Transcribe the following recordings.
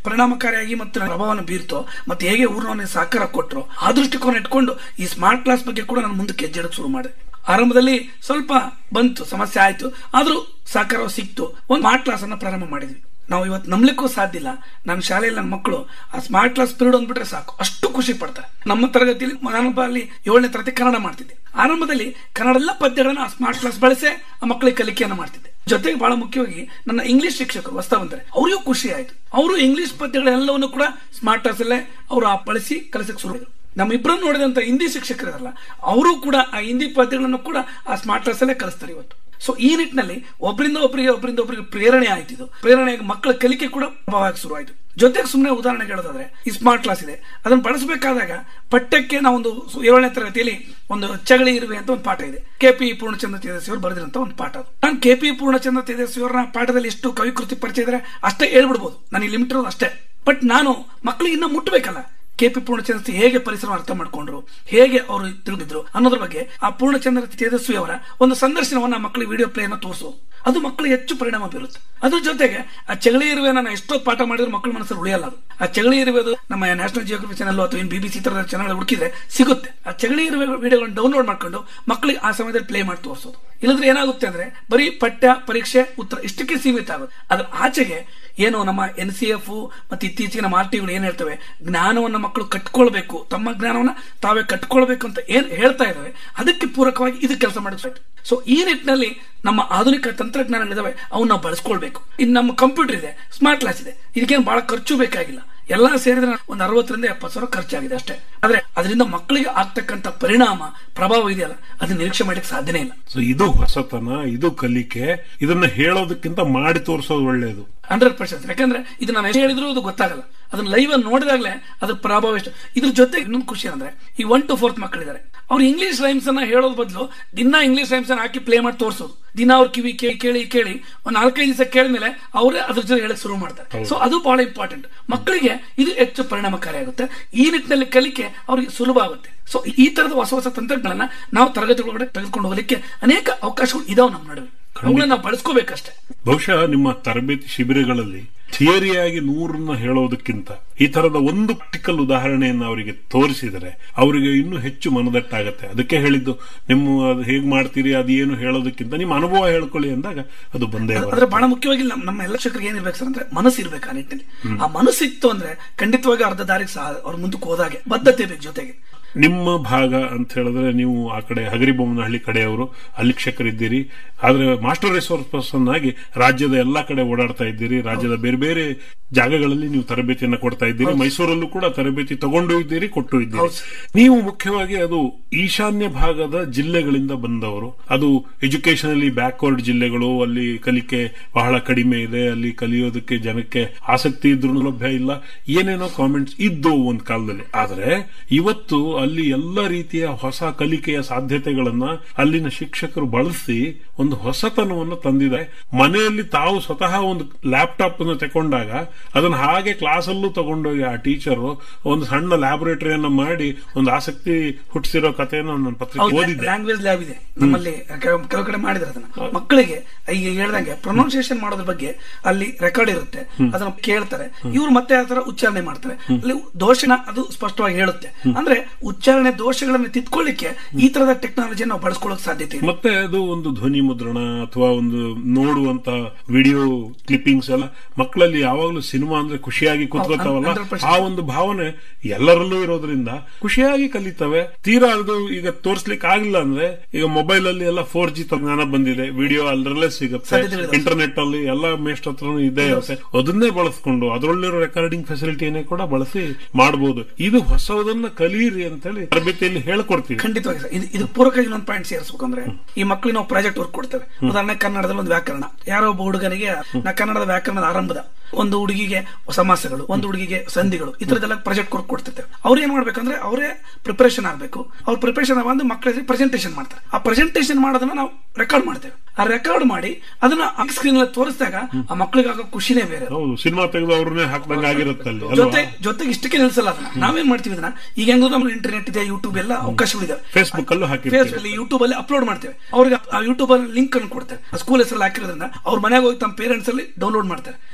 ಪರಿಣಾಮಕಾರಿಯಾಗಿ ಮತ್ತು ಪ್ರಭಾವವನ್ನು ಬೀರ್ತೋ ಮತ್ತೆ ಹೇಗೆ ಊರಿನವನಿಗೆ ಸಹಕಾರ ಕೊಟ್ಟರು ಆ ದೃಷ್ಟಿಕೋನ ಇಟ್ಕೊಂಡು ಈ ಸ್ಮಾರ್ಟ್ ಕ್ಲಾಸ್ ಬಗ್ಗೆ ಕೂಡ ನಾನು ಮುಂದಕ್ಕೆ ಹೆಜ್ಜೆ ಇಡಕ್ಕೆ ಶುರು ಮಾಡಿದೆ ಆರಂಭದಲ್ಲಿ ಸ್ವಲ್ಪ ಬಂತು ಸಮಸ್ಯೆ ಆಯ್ತು ಆದ್ರೂ ಸಹಕಾರ ಸಿಕ್ತು ಒಂದು ಸ್ಮಾರ್ಟ್ ಕ್ಲಾಸ್ ಅನ್ನ ಪ್ರಾರಂಭ ಮಾಡಿದ್ವಿ ನಾವು ಇವತ್ತು ನಂಬಲಿಕ್ಕೂ ಸಾಧ್ಯ ಇಲ್ಲ ನನ್ನ ಶಾಲೆಯಲ್ಲಿ ನನ್ನ ಮಕ್ಕಳು ಆ ಸ್ಮಾರ್ಟ್ ಕ್ಲಾಸ್ ಪೀರಿಯಡ್ ಅಂದ್ಬಿಟ್ರೆ ಸಾಕು ಅಷ್ಟು ಖುಷಿ ಪಡ್ತಾರೆ ನಮ್ಮ ತರಗತಿಯಲ್ಲಿ ನಾನು ಅಲ್ಲಿ ಏಳನೇ ತರಗತಿ ಕನ್ನಡ ಮಾಡ್ತಿದ್ದೆ ಆರಂಭದಲ್ಲಿ ಕನ್ನಡ ಎಲ್ಲ ಪದ್ಯಗಳನ್ನ ಆ ಸ್ಮಾರ್ಟ್ ಕ್ಲಾಸ್ ಬಳಸೇ ಆ ಮಕ್ಕಳಿಗೆ ಕಲಿಕೆಯನ್ನು ಮಾಡ್ತಿದ್ದೆ ಜೊತೆಗೆ ಬಹಳ ಮುಖ್ಯವಾಗಿ ನನ್ನ ಇಂಗ್ಲಿಷ್ ಶಿಕ್ಷಕರು ಹೊಸ್ತಾ ಬಂದರೆ ಅವರಿಗೂ ಖುಷಿ ಆಯ್ತು ಅವರು ಇಂಗ್ಲಿಷ್ ಪದ್ಯಗಳೆಲ್ಲವನ್ನು ಕೂಡ ಸ್ಮಾರ್ಟ್ ಕ್ಲಾಸ್ ಅಲ್ಲೇ ಅವರು ಆ ಬಳಸಿ ಕಲಿಸಕ್ಕೆ ಶುರು ಮಾಡಿದ್ರು ನಮ್ಮ ಇಬ್ಬರನ್ನು ನೋಡಿದಂತ ಹಿಂದಿ ಶಿಕ್ಷಕರಿರಲ್ಲ ಅವರು ಕೂಡ ಆ ಹಿಂದಿ ಪದ್ಯಗಳನ್ನು ಕೂಡ ಆ ಸ್ಮಾರ್ಟ್ ಕ್ಲಾಸ್ ಅಲ್ಲೇ ಕಲಿಸ್ತಾರೆ ಇವತ್ತು ಸೊ ಈ ನಿಟ್ಟಿನಲ್ಲಿ ಒಬ್ಬರಿಂದ ಒಬ್ಬರಿಗೆ ಒಬ್ಬರಿಂದ ಒಬ್ಬರಿಗೆ ಪ್ರೇರಣೆ ಆಯ್ತು ಇದು ಪ್ರೇರಣೆಯಾಗಿ ಮಕ್ಕಳ ಕಲಿಕೆ ಕೂಡ ಪ್ರಭಾವ ಶುರು ಆಯ್ತು ಜೊತೆಗೆ ಸುಮ್ಮನೆ ಉದಾಹರಣೆ ಹೇಳೋದಾದ್ರೆ ಈ ಸ್ಮಾರ್ಟ್ ಕ್ಲಾಸ್ ಇದೆ ಅದನ್ನು ಬಳಸಬೇಕಾದಾಗ ಪಠ್ಯಕ್ಕೆ ನಾವೊಂದು ಸು- ಏಳನೇ ತರಗತಿಯಲ್ಲಿ ಒಂದು ಚಗಳಿ ಇರುವೆ ಅಂತ ಒಂದು ಪಾಠ ಇದೆ ಕೆ ಪಿ ಪೂರ್ಣಚಂದ್ರ ತೇಜಸ್ವಿ ಅವರು ಬರೆದಿರಂತ ಒಂದು ಪಾಠ ಅದು ನಾನು ಕೆ ಪಿ ಪೂರ್ಣಚಂದ್ರ ತೇಜಸ್ವಿ ಅವರ ಪಾಠದಲ್ಲಿ ಎಷ್ಟು ಕವಿಕೃತಿ ಪರಿಚಯ ಇದ್ರೆ ಅಷ್ಟೇ ಹೇಳ್ಬಿಡ್ಬೋದು ನನಗೆ ಲಿಮಿಟ್ ಇರೋದು ಅಷ್ಟೇ ಬಟ್ ನಾನು ಮಕ್ಕಳಿಗೆ ಇನ್ನ ಮುಟ್ಟಬೇಕಲ್ಲ ಕೆ ಪಿ ಪೂರ್ಣಚಂದ್ರ ಹೇಗೆ ಪರಿಸರ ಅರ್ಥ ಮಾಡ್ಕೊಂಡ್ರು ಹೇಗೆ ಅವರು ತಿರುಗಿದ್ರು ಅನ್ನೋದ್ರ ಬಗ್ಗೆ ಆ ಪೂರ್ಣಚಂದ್ರ ತೇಜಸ್ವಿ ಅವರ ಒಂದು ಸಂದರ್ಶನವನ್ನ ಮಕ್ಕಳಿಗೆ ವಿಡಿಯೋ ಪ್ಲೇನ ತೋರಿಸೋದು ಅದು ಮಕ್ಕಳಿಗೆ ಹೆಚ್ಚು ಪರಿಣಾಮ ಬೀರುತ್ತೆ ಅದ್ರ ಜೊತೆಗೆ ಆ ಚಗಳಿ ಇರುವೆ ನಾನು ಎಷ್ಟೊತ್ತು ಪಾಠ ಮಾಡಿದ್ರು ಮಕ್ಕಳ ಮನಸ್ಸಲ್ಲಿ ಉಳಿಯಲ್ಲ ಅದು ಆ ಚಗಳಿ ಇರುವೆದು ನಮ್ಮ ನ್ಯಾಷನಲ್ ಜಿಯೋಗ್ರಫಿ ಚಾನಲ್ ಅಥವಾ ಇನ್ ಬಿಬಿಸಿ ತರದ ಚಾನಲ್ ಹುಡುಕಿದ್ರೆ ಸಿಗುತ್ತೆ ಆ ಚಗಳಿ ಇರುವೆ ವಿಡಿಯೋಗಳನ್ನು ಡೌನ್ಲೋಡ್ ಮಾಡ್ಕೊಂಡು ಮಕ್ಕಳಿಗೆ ಆ ಸಮಯದಲ್ಲಿ ಪ್ಲೇ ಮಾಡಿ ತೋರಿಸೋದು ಇಲ್ಲದ್ರೆ ಏನಾಗುತ್ತೆ ಅಂದ್ರೆ ಬರೀ ಪಠ್ಯ ಪರೀಕ್ಷೆ ಉತ್ತರ ಇಷ್ಟಕ್ಕೆ ಸೀಮಿತ ಆಗುತ್ತೆ ಅದ್ರ ಆಚೆಗೆ ಏನು ನಮ್ಮ ಎನ್ ಸಿ ಎಫ್ ಮತ್ತೆ ಇತ್ತೀಚೆಗೆ ನಮ್ಮ ಆರ್ ಟಿಗಳು ಏನ್ ಹೇಳ್ತವೆ ಜ್ಞಾನವನ್ನ ಮಕ್ಕಳು ಕಟ್ಕೊಳ್ಬೇಕು ತಮ್ಮ ಜ್ಞಾನವನ್ನ ತಾವೇ ಕಟ್ಕೊಳ್ಬೇಕು ಅಂತ ಏನ್ ಹೇಳ್ತಾ ಇದಾವೆ ಅದಕ್ಕೆ ಪೂರಕವಾಗಿ ಇದು ಕೆಲಸ ಮಾಡಿಸ್ಬೇಕು ಸೊ ಈ ನಿಟ್ಟಿನಲ್ಲಿ ನಮ್ಮ ಆಧುನಿಕ ತಂತ್ರಜ್ಞಾನಗಳಿದಾವೆ ಅವನ್ನ ನಾವು ಬಳಸ್ಕೊಳ್ಬೇಕು ಇನ್ನು ನಮ್ಮ ಕಂಪ್ಯೂಟರ್ ಇದೆ ಸ್ಮಾರ್ಟ್ ಕ್ಲಾಸ್ ಇದೆ ಇದಕ್ಕೇನು ಬಹಳ ಖರ್ಚು ಬೇಕಾಗಿಲ್ಲ ಎಲ್ಲ ಸೇರಿದ್ರೆ ಒಂದು ಅರವತ್ತರಿಂದ ಎಪ್ಪತ್ತು ಸಾವಿರ ಖರ್ಚಾಗಿದೆ ಅಷ್ಟೇ ಆದ್ರೆ ಅದರಿಂದ ಮಕ್ಕಳಿಗೆ ಆಗ್ತಕ್ಕಂಥ ಪರಿಣಾಮ ಪ್ರಭಾವ ಇದೆಯಲ್ಲ ಅದನ್ನ ನಿರೀಕ್ಷೆ ಮಾಡಕ್ಕೆ ಸಾಧ್ಯನೇ ಇಲ್ಲ ಸೊ ಇದು ಹೊಸತನ ಇದು ಕಲಿಕೆ ಇದನ್ನ ಹೇಳೋದಕ್ಕಿಂತ ಮಾಡಿ ತೋರಿಸೋದು ಒಳ್ಳೆಯದು ಹಂಡ್ರೆಡ್ ಪರ್ಸೆಂಟ್ ಯಾಕಂದ್ರೆ ಇದು ನಾನು ಎಷ್ಟು ಹೇಳಿದ್ರು ಅದು ಗೊತ್ತಾಗಲ್ಲ ಅದನ್ನ ಲೈವ್ ಅಲ್ಲಿ ನೋಡಿದಾಗಲೇ ಅದ್ರ ಪ್ರಭಾವ ಎಷ್ಟು ಇದ್ರ ಜೊತೆ ಇನ್ನೊಂದು ಖುಷಿ ಅಂದ್ರೆ ಈ ಒನ್ ಟು ಫೋರ್ತ್ ಮಕ್ಕಳಿದ್ದಾರೆ ಅವ್ರು ಇಂಗ್ಲಿಷ್ ರೈಮ್ಸ್ ಅನ್ನ ಹೇಳೋದ್ ಬದಲು ದಿನ ಇಂಗ್ಲಿಷ್ ರೈಮ್ಸ್ ಅನ್ನ ಹಾಕಿ ಪ್ಲೇ ಮಾಡಿ ತೋರಿಸೋದು ದಿನ ಅವ್ರ ಕಿವಿ ಕೇಳಿ ಕೇಳಿ ಕೇಳಿ ಒಂದ್ ನಾಲ್ಕೈದು ದಿವಸ ಕೇಳಿದ್ಮೇಲೆ ಅವರೇ ಅದ್ರ ಜೊತೆ ಹೇಳಕ್ ಶುರು ಮಾಡ್ತಾರೆ ಸೊ ಅದು ಬಹಳ ಇಂಪಾರ್ಟೆಂಟ್ ಮಕ್ಕಳಿಗೆ ಇದು ಹೆಚ್ಚು ಪರಿಣಾಮಕಾರಿಯಾಗುತ್ತೆ ಈ ನಿಟ್ಟಿನಲ್ಲಿ ಕಲಿಕೆ ಅವ್ರಿಗೆ ಸುಲಭ ಆಗುತ್ತೆ ಸೊ ಈ ತರದ ಹೊಸ ಹೊಸ ತಂತ್ರಜ್ಞಾನ ನಾವು ತರಗತಿಗಳೊಳಗಡೆ ತೆಗೆದುಕೊಂಡು ಹೋಗಲಿಕ್ಕೆ ಅನೇಕ ಅವಕಾಶಗಳು ಇದಾವೆ ನಮ್ಮ ನಡುವೆ ಅವುಗಳನ್ನ ನಾವು ಬಳಸ್ಕೋಬೇಕಷ್ಟೇ ಬಹುಶಃ ನಿಮ್ಮ ತರಬೇತಿ ಶಿಬಿರಗಳಲ್ಲಿ ಥಿಯರಿಯಾಗಿ ನೂರನ್ನ ಹೇಳೋದಕ್ಕಿಂತ ಈ ತರದ ಒಂದು ಪ್ರಾಕ್ಟಿಕಲ್ ಉದಾಹರಣೆಯನ್ನು ಅವರಿಗೆ ತೋರಿಸಿದರೆ ಅವರಿಗೆ ಇನ್ನೂ ಹೆಚ್ಚು ಮನದಟ್ಟಾಗತ್ತೆ ಅದಕ್ಕೆ ಹೇಳಿದ್ದು ನಿಮ್ಮ ಅದು ಹೇಗ್ ಮಾಡ್ತೀರಿ ಅದೇನು ಹೇಳೋದಕ್ಕಿಂತ ನಿಮ್ಮ ಅನುಭವ ಹೇಳ್ಕೊಳ್ಳಿ ಅಂದಾಗ ಅದು ಬಂದೇ ಆದ್ರೆ ಬರುತ್ತೆ ಬಹಳ ಮುಖ್ಯವಾಗಿ ನಮ್ಮ ನಮ್ಮ ಎಲ್ಲ ಶಿಕ್ಷಕರಿಗೆ ಏನಿರ್ಬೇಕು ಸರ್ ಅಂದ್ರೆ ಮನಸ್ಸು ಇರ್ಬೇಕು ಆ ನಿಟ್ಟಿನಲ್ಲಿ ಆ ಮನಸ್ಸು ಇತ್ತು ಅಂದ್ರೆ ಖಂಡಿತವಾಗಿ ಅರ್ಧ ದಾರಿಗೆ ಸಹ ಅವ್ರ ಮುಂದಕ್ಕೆ ಹೋದಾಗೆ ಬದ್ಧತೆ ಬೇಕು ಜೊತೆಗೆ ನಿಮ್ಮ ಭಾಗ ಅಂತ ಹೇಳಿದ್ರೆ ನೀವು ಆ ಕಡೆ ಹಗರಿಬೊಮ್ಮನಹಳ್ಳಿ ಕಡೆಯವರು ಅಲ್ಲಿ ಶಿಕ್ಷಕರಿದ್ದೀರಿ ಆದ್ರೆ ಮಾಸ್ಟರ್ ರಿಸೋರ್ಸ್ ಪರ್ಸನ್ ಆಗಿ ರಾಜ್ಯದ ಎಲ್ಲಾ ಕಡೆ ಓಡಾಡ್ತಾ ಇದ್ದೀರಿ ರಾಜ್ಯದ ಬೇರೆ ಬೇರೆ ಜಾಗಗಳಲ್ಲಿ ನೀವು ತರಬೇತಿಯನ್ನ ಕೊಡ್ತಾ ಇದ್ದೀರಿ ಮೈಸೂರಲ್ಲೂ ಕೂಡ ತರಬೇತಿ ತಗೊಂಡು ಇದ್ದೀರಿ ಕೊಟ್ಟು ಇದ್ದೀರಿ ಹೌದು. ನೀವು ಮುಖ್ಯವಾಗಿ ಅದು ಈಶಾನ್ಯ ಭಾಗದ ಜಿಲ್ಲೆಗಳಿಂದ ಬಂದವರು ಅದು ಎಜುಕೇಶನಲಿ ಬ್ಯಾಕ್ವರ್ಡ್ ಜಿಲ್ಲೆಗಳು ಅಲ್ಲಿ ಕಲಿಕೆ ಬಹಳ ಕಡಿಮೆ ಇದೆ ಅಲ್ಲಿ ಕಲಿಯೋದಕ್ಕೆ ಜನಕ್ಕೆ ಆಸಕ್ತಿ ಇದ್ರೂ ಲಭ್ಯ ಇಲ್ಲ ಏನೇನೋ ಕಾಮೆಂಟ್ಸ್ ಇದ್ದು ಒಂದ್ ಕಾಲದಲ್ಲಿ ಆದ್ರೆ ಇವತ್ತು ಅಲ್ಲಿ ಎಲ್ಲ ರೀತಿಯ ಹೊಸ ಕಲಿಕೆಯ ಸಾಧ್ಯತೆಗಳನ್ನ ಅಲ್ಲಿನ ಶಿಕ್ಷಕರು ಬಳಸಿ ಒಂದು ಹೊಸತನವನ್ನು ತಂದಿದೆ ಮನೆಯಲ್ಲಿ ತಾವು ಸ್ವತಃ ಒಂದು ಲ್ಯಾಪ್ಟಾಪ್ ಅನ್ನು ತಗೊಂಡಾಗ ಅದನ್ನ ಹಾಗೆ ಕ್ಲಾಸ್ ಅಲ್ಲೂ ತಗೊಂಡೋಗಿ ಆ ಟೀಚರ್ ಒಂದು ಸಣ್ಣ ಲ್ಯಾಬೊರೇಟರಿಯನ್ನ ಮಾಡಿ ಒಂದು ಆಸಕ್ತಿ ಹುಟ್ಟಿಸಿರೋ ಕಥೆಯನ್ನು ನನ್ನ ಪತ್ರಿಕೆ ಓದಿದ್ದೆ ಲ್ಯಾಂಗ್ವೇಜ್ ಲ್ಯಾಬ್ ಇದೆ ನಮ್ಮಲ್ಲಿ ಕೆಲವು ಕೆಲವು ಕಡೆ ಮಾಡಿದ್ರೆ ಅದನ್ನ ಮಕ್ಕಳಿಗೆ ಈಗ ಹೇಳ್ದಂಗೆ ಪ್ರೊನೌನ್ಸಿಯೇಷನ್ ಮಾಡೋದ್ರ ಬಗ್ಗೆ ಅಲ್ಲಿ ರೆಕಾರ್ಡ್ ಇರುತ್ತೆ ಅದನ್ನ ಕೇಳ್ತಾರೆ ಇವ್ರು ಮತ್ತೆ ಆ ತರ ಉಚ್ಚಾರಣೆ ಮಾಡ್ತಾರೆ ಅಲ್ಲಿ ದೋಷನ ಅದು ಸ್ಪಷ್ಟವಾಗಿ ಹೇಳುತ್ತೆ ಅಂದ್ರೆ ಉಚ್ಚಾರಣೆ ದೋಷಗಳನ್ನ ತಿದ್ಕೊಳ್ಳಿಕ್ಕೆ ಈ ತರದ ಟೆಕ್ನಾಲಜಿ ನಾವು ಬಳಸ್ಕೊಳ್ಳೋಕೆ ಸಾಧ್ಯತೆ ಇದೆ ಮತ್ತೆ ಅದು ಒಂದು ಧ್ವನಿ ಮುದ್ರಣ ಅಥವಾ ಒಂದು ನೋಡುವಂತ ವಿಡಿಯೋ ಕ್ಲಿಪ್ಪಿಂಗ್ಸ್ ಎಲ್ಲ ಮಕ್ಕಳಲ್ಲಿ ಯಾವಾಗಲೂ ಸಿನಿಮಾ ಅಂದ್ರೆ ಖುಷಿಯಾಗಿ ಕೂತ್ಕೋತಾವಲ್ಲ 100% ಆ ಒಂದು ಭಾವನೆ ಎಲ್ಲರಲ್ಲೂ ಇರೋದ್ರಿಂದ ಖುಷಿಯಾಗಿ ಕಲಿತವೆ ತೀರಾ ಅದು ಈಗ ತೋರ್ಸ್ಲಿಕ್ಕೆ ಆಗಿಲ್ಲ ಅಂದ್ರೆ ಈಗ ಮೊಬೈಲ್ ಅಲ್ಲಿ ಎಲ್ಲ ಫೋರ್ ಜಿ ಜ್ಞಾನ ಬಂದಿದೆ ವಿಡಿಯೋ ಅಲ್ಲರಲ್ಲೇ ಸಿಗುತ್ತೆ ಸಾಧ್ಯತೆಗಳಿದೆ. ಇಂಟರ್ನೆಟ್ ಅಲ್ಲಿ ಎಲ್ಲ ಮೇಸ್ಟ್ ಹತ್ರನೂ ಇದೆ ಇರುತ್ತೆ ಅದನ್ನೇ ಬಳಸ್ಕೊಂಡು ಅದರಲ್ಲಿರೋ ರೆಕಾರ್ಡಿಂಗ್ ಫೆಸಿಲಿಟಿಯನ್ನೇ ಕೂಡ ಬಳಸಿ ಮಾಡಬಹುದು ಇದು ಹೊಸದನ್ನ ಕಲೀರಿ ಅಂತೇಳಿ ತರಬೇತಿಯಲ್ಲಿ ಹೇಳ್ಕೊಡ್ತೀವಿ ಖಂಡಿತವಾಗಿ ಸರ್ ಇದು ಇದು ಪೂರಕ ಇನ್ನೊಂದು ಪಾಯಿಂಟ್ ಸೇರಿಸ್ಬೇಕಂದ್ರೆ ಈ ಮಕ್ಕಳಿಗೆ ನಾವು ಪ್ರಾಜೆಕ್ಟ್ ವರ್ಕ್ ಕೊಡ್ತೇವೆ ಉದಾಹರಣೆ ಕನ್ನಡದಲ್ಲಿ ಒಂದು ವ್ಯಾಕರಣ ಯಾರೋ ಒಬ್ಬ ಹುಡುಗನಿಗೆ ನಾ ಕನ್ನಡದ ವ್ಯಾಕರಣದ ಆರಂಭದ ಒಂದು ಹುಡುಗಿಗೆ ಸಮಾಸಗಳು ಒಂದು ಹುಡುಗಿಗೆ ಸಂಧಿಗಳು ಈ ತರದೆಲ್ಲ ಪ್ರಾಜೆಕ್ಟ್ ವರ್ಕ್ ಕೊಡ್ತಿರ್ತೇವೆ ಅವ್ರು ಏನ್ ಮಾಡ್ಬೇಕಂದ್ರೆ ಅವರೇ ಪ್ರಿಪರೇಷನ್ ಆಗಬೇಕು ಅವ್ರ ಪ್ರಿಪರೇಷನ್ ಬಂದು ಮಕ್ಕಳಿಗೆ ಪ್ರೆಸೆಂಟೇಷನ್ ಮಾಡ್ತಾರೆ ಆ ಪ್ರೆಸೆಂಟೇಷನ್ ಮಾಡೋದನ್ನ ನಾವು ರೆಕಾರ್ಡ್ ಮಾಡ್ತೇವೆ ಆ ರೆಕಾರ್ಡ್ ಮಾಡಿ ಅದನ್ನ ಸ್ಕ್ರೀನ್ ತೋರಿಸಿದಾಗ ಆ ಮಕ್ಕಳಿಗೆ ಆಗೋ ಖುಷಿನೇ ಬೇರೆ ಅದು. ಹೌದು ಸಿನಿಮಾ ತೆಗೆದು ಅವ್ರನ್ನೇ ಹಾಕ್ದಂಗ ಆಗಿರುತ್ತೆ ಅಲ್ಲಿ ಅಲ್ವಾ ಜೊತೆ ಜೊತೆಗೆ ಇಷ್ಟಕ್ಕೆ ನಿಲ್ಸಲ್ಲ ಅದನ್ನ ನಾವೇನ್ ಮಾಡ್ತೀವಿ ಇದನ್ನ ಈಗ ಹೆಂಗೋ ನಮ್ಮ ಇಂಟರ್ನೆಟ್ ಇದೆ ಯೂಟ್ಯೂಬ್ ಎಲ್ಲ ಅವಕಾಶಗಳಿದೆ ಫೇಸ್ಬುಕ್ ಅಲ್ಲೂ ಹಾಕಿರ್ತೀವಿ ಫೇಸ್ಬುಕ್ ಯೂಟ್ಯೂಬ್ ಅಲ್ಲಿ ಅಪ್ಲೋಡ್ ಮಾಡ್ತೇವೆ ಅವ್ರಿಗೆ ಆ ಯೂಟ್ಯೂಬ್ ಅಲ್ಲಿ ಲಿಂಕ್ ಅನ್ನು ಕೊಡ್ತೇವೆ ಸ್ಕೂಲ್ ಹೆಸರಲ್ಲಿ ಹಾಕಿರೋದ್ರಿಂದ ಅವ್ರ ಮನೆಗೆ ಹೋಗಿ ತಮ್ಮ ಪೇರೆಂಟ್ಸ್ ಅಲ್ಲಿ ಡೌನ್ಲೋಡ್ ಮಾಡ್ತಾರೆ ಅಲ್ಲಿ ಪೇರೆಂಟ್ಸ್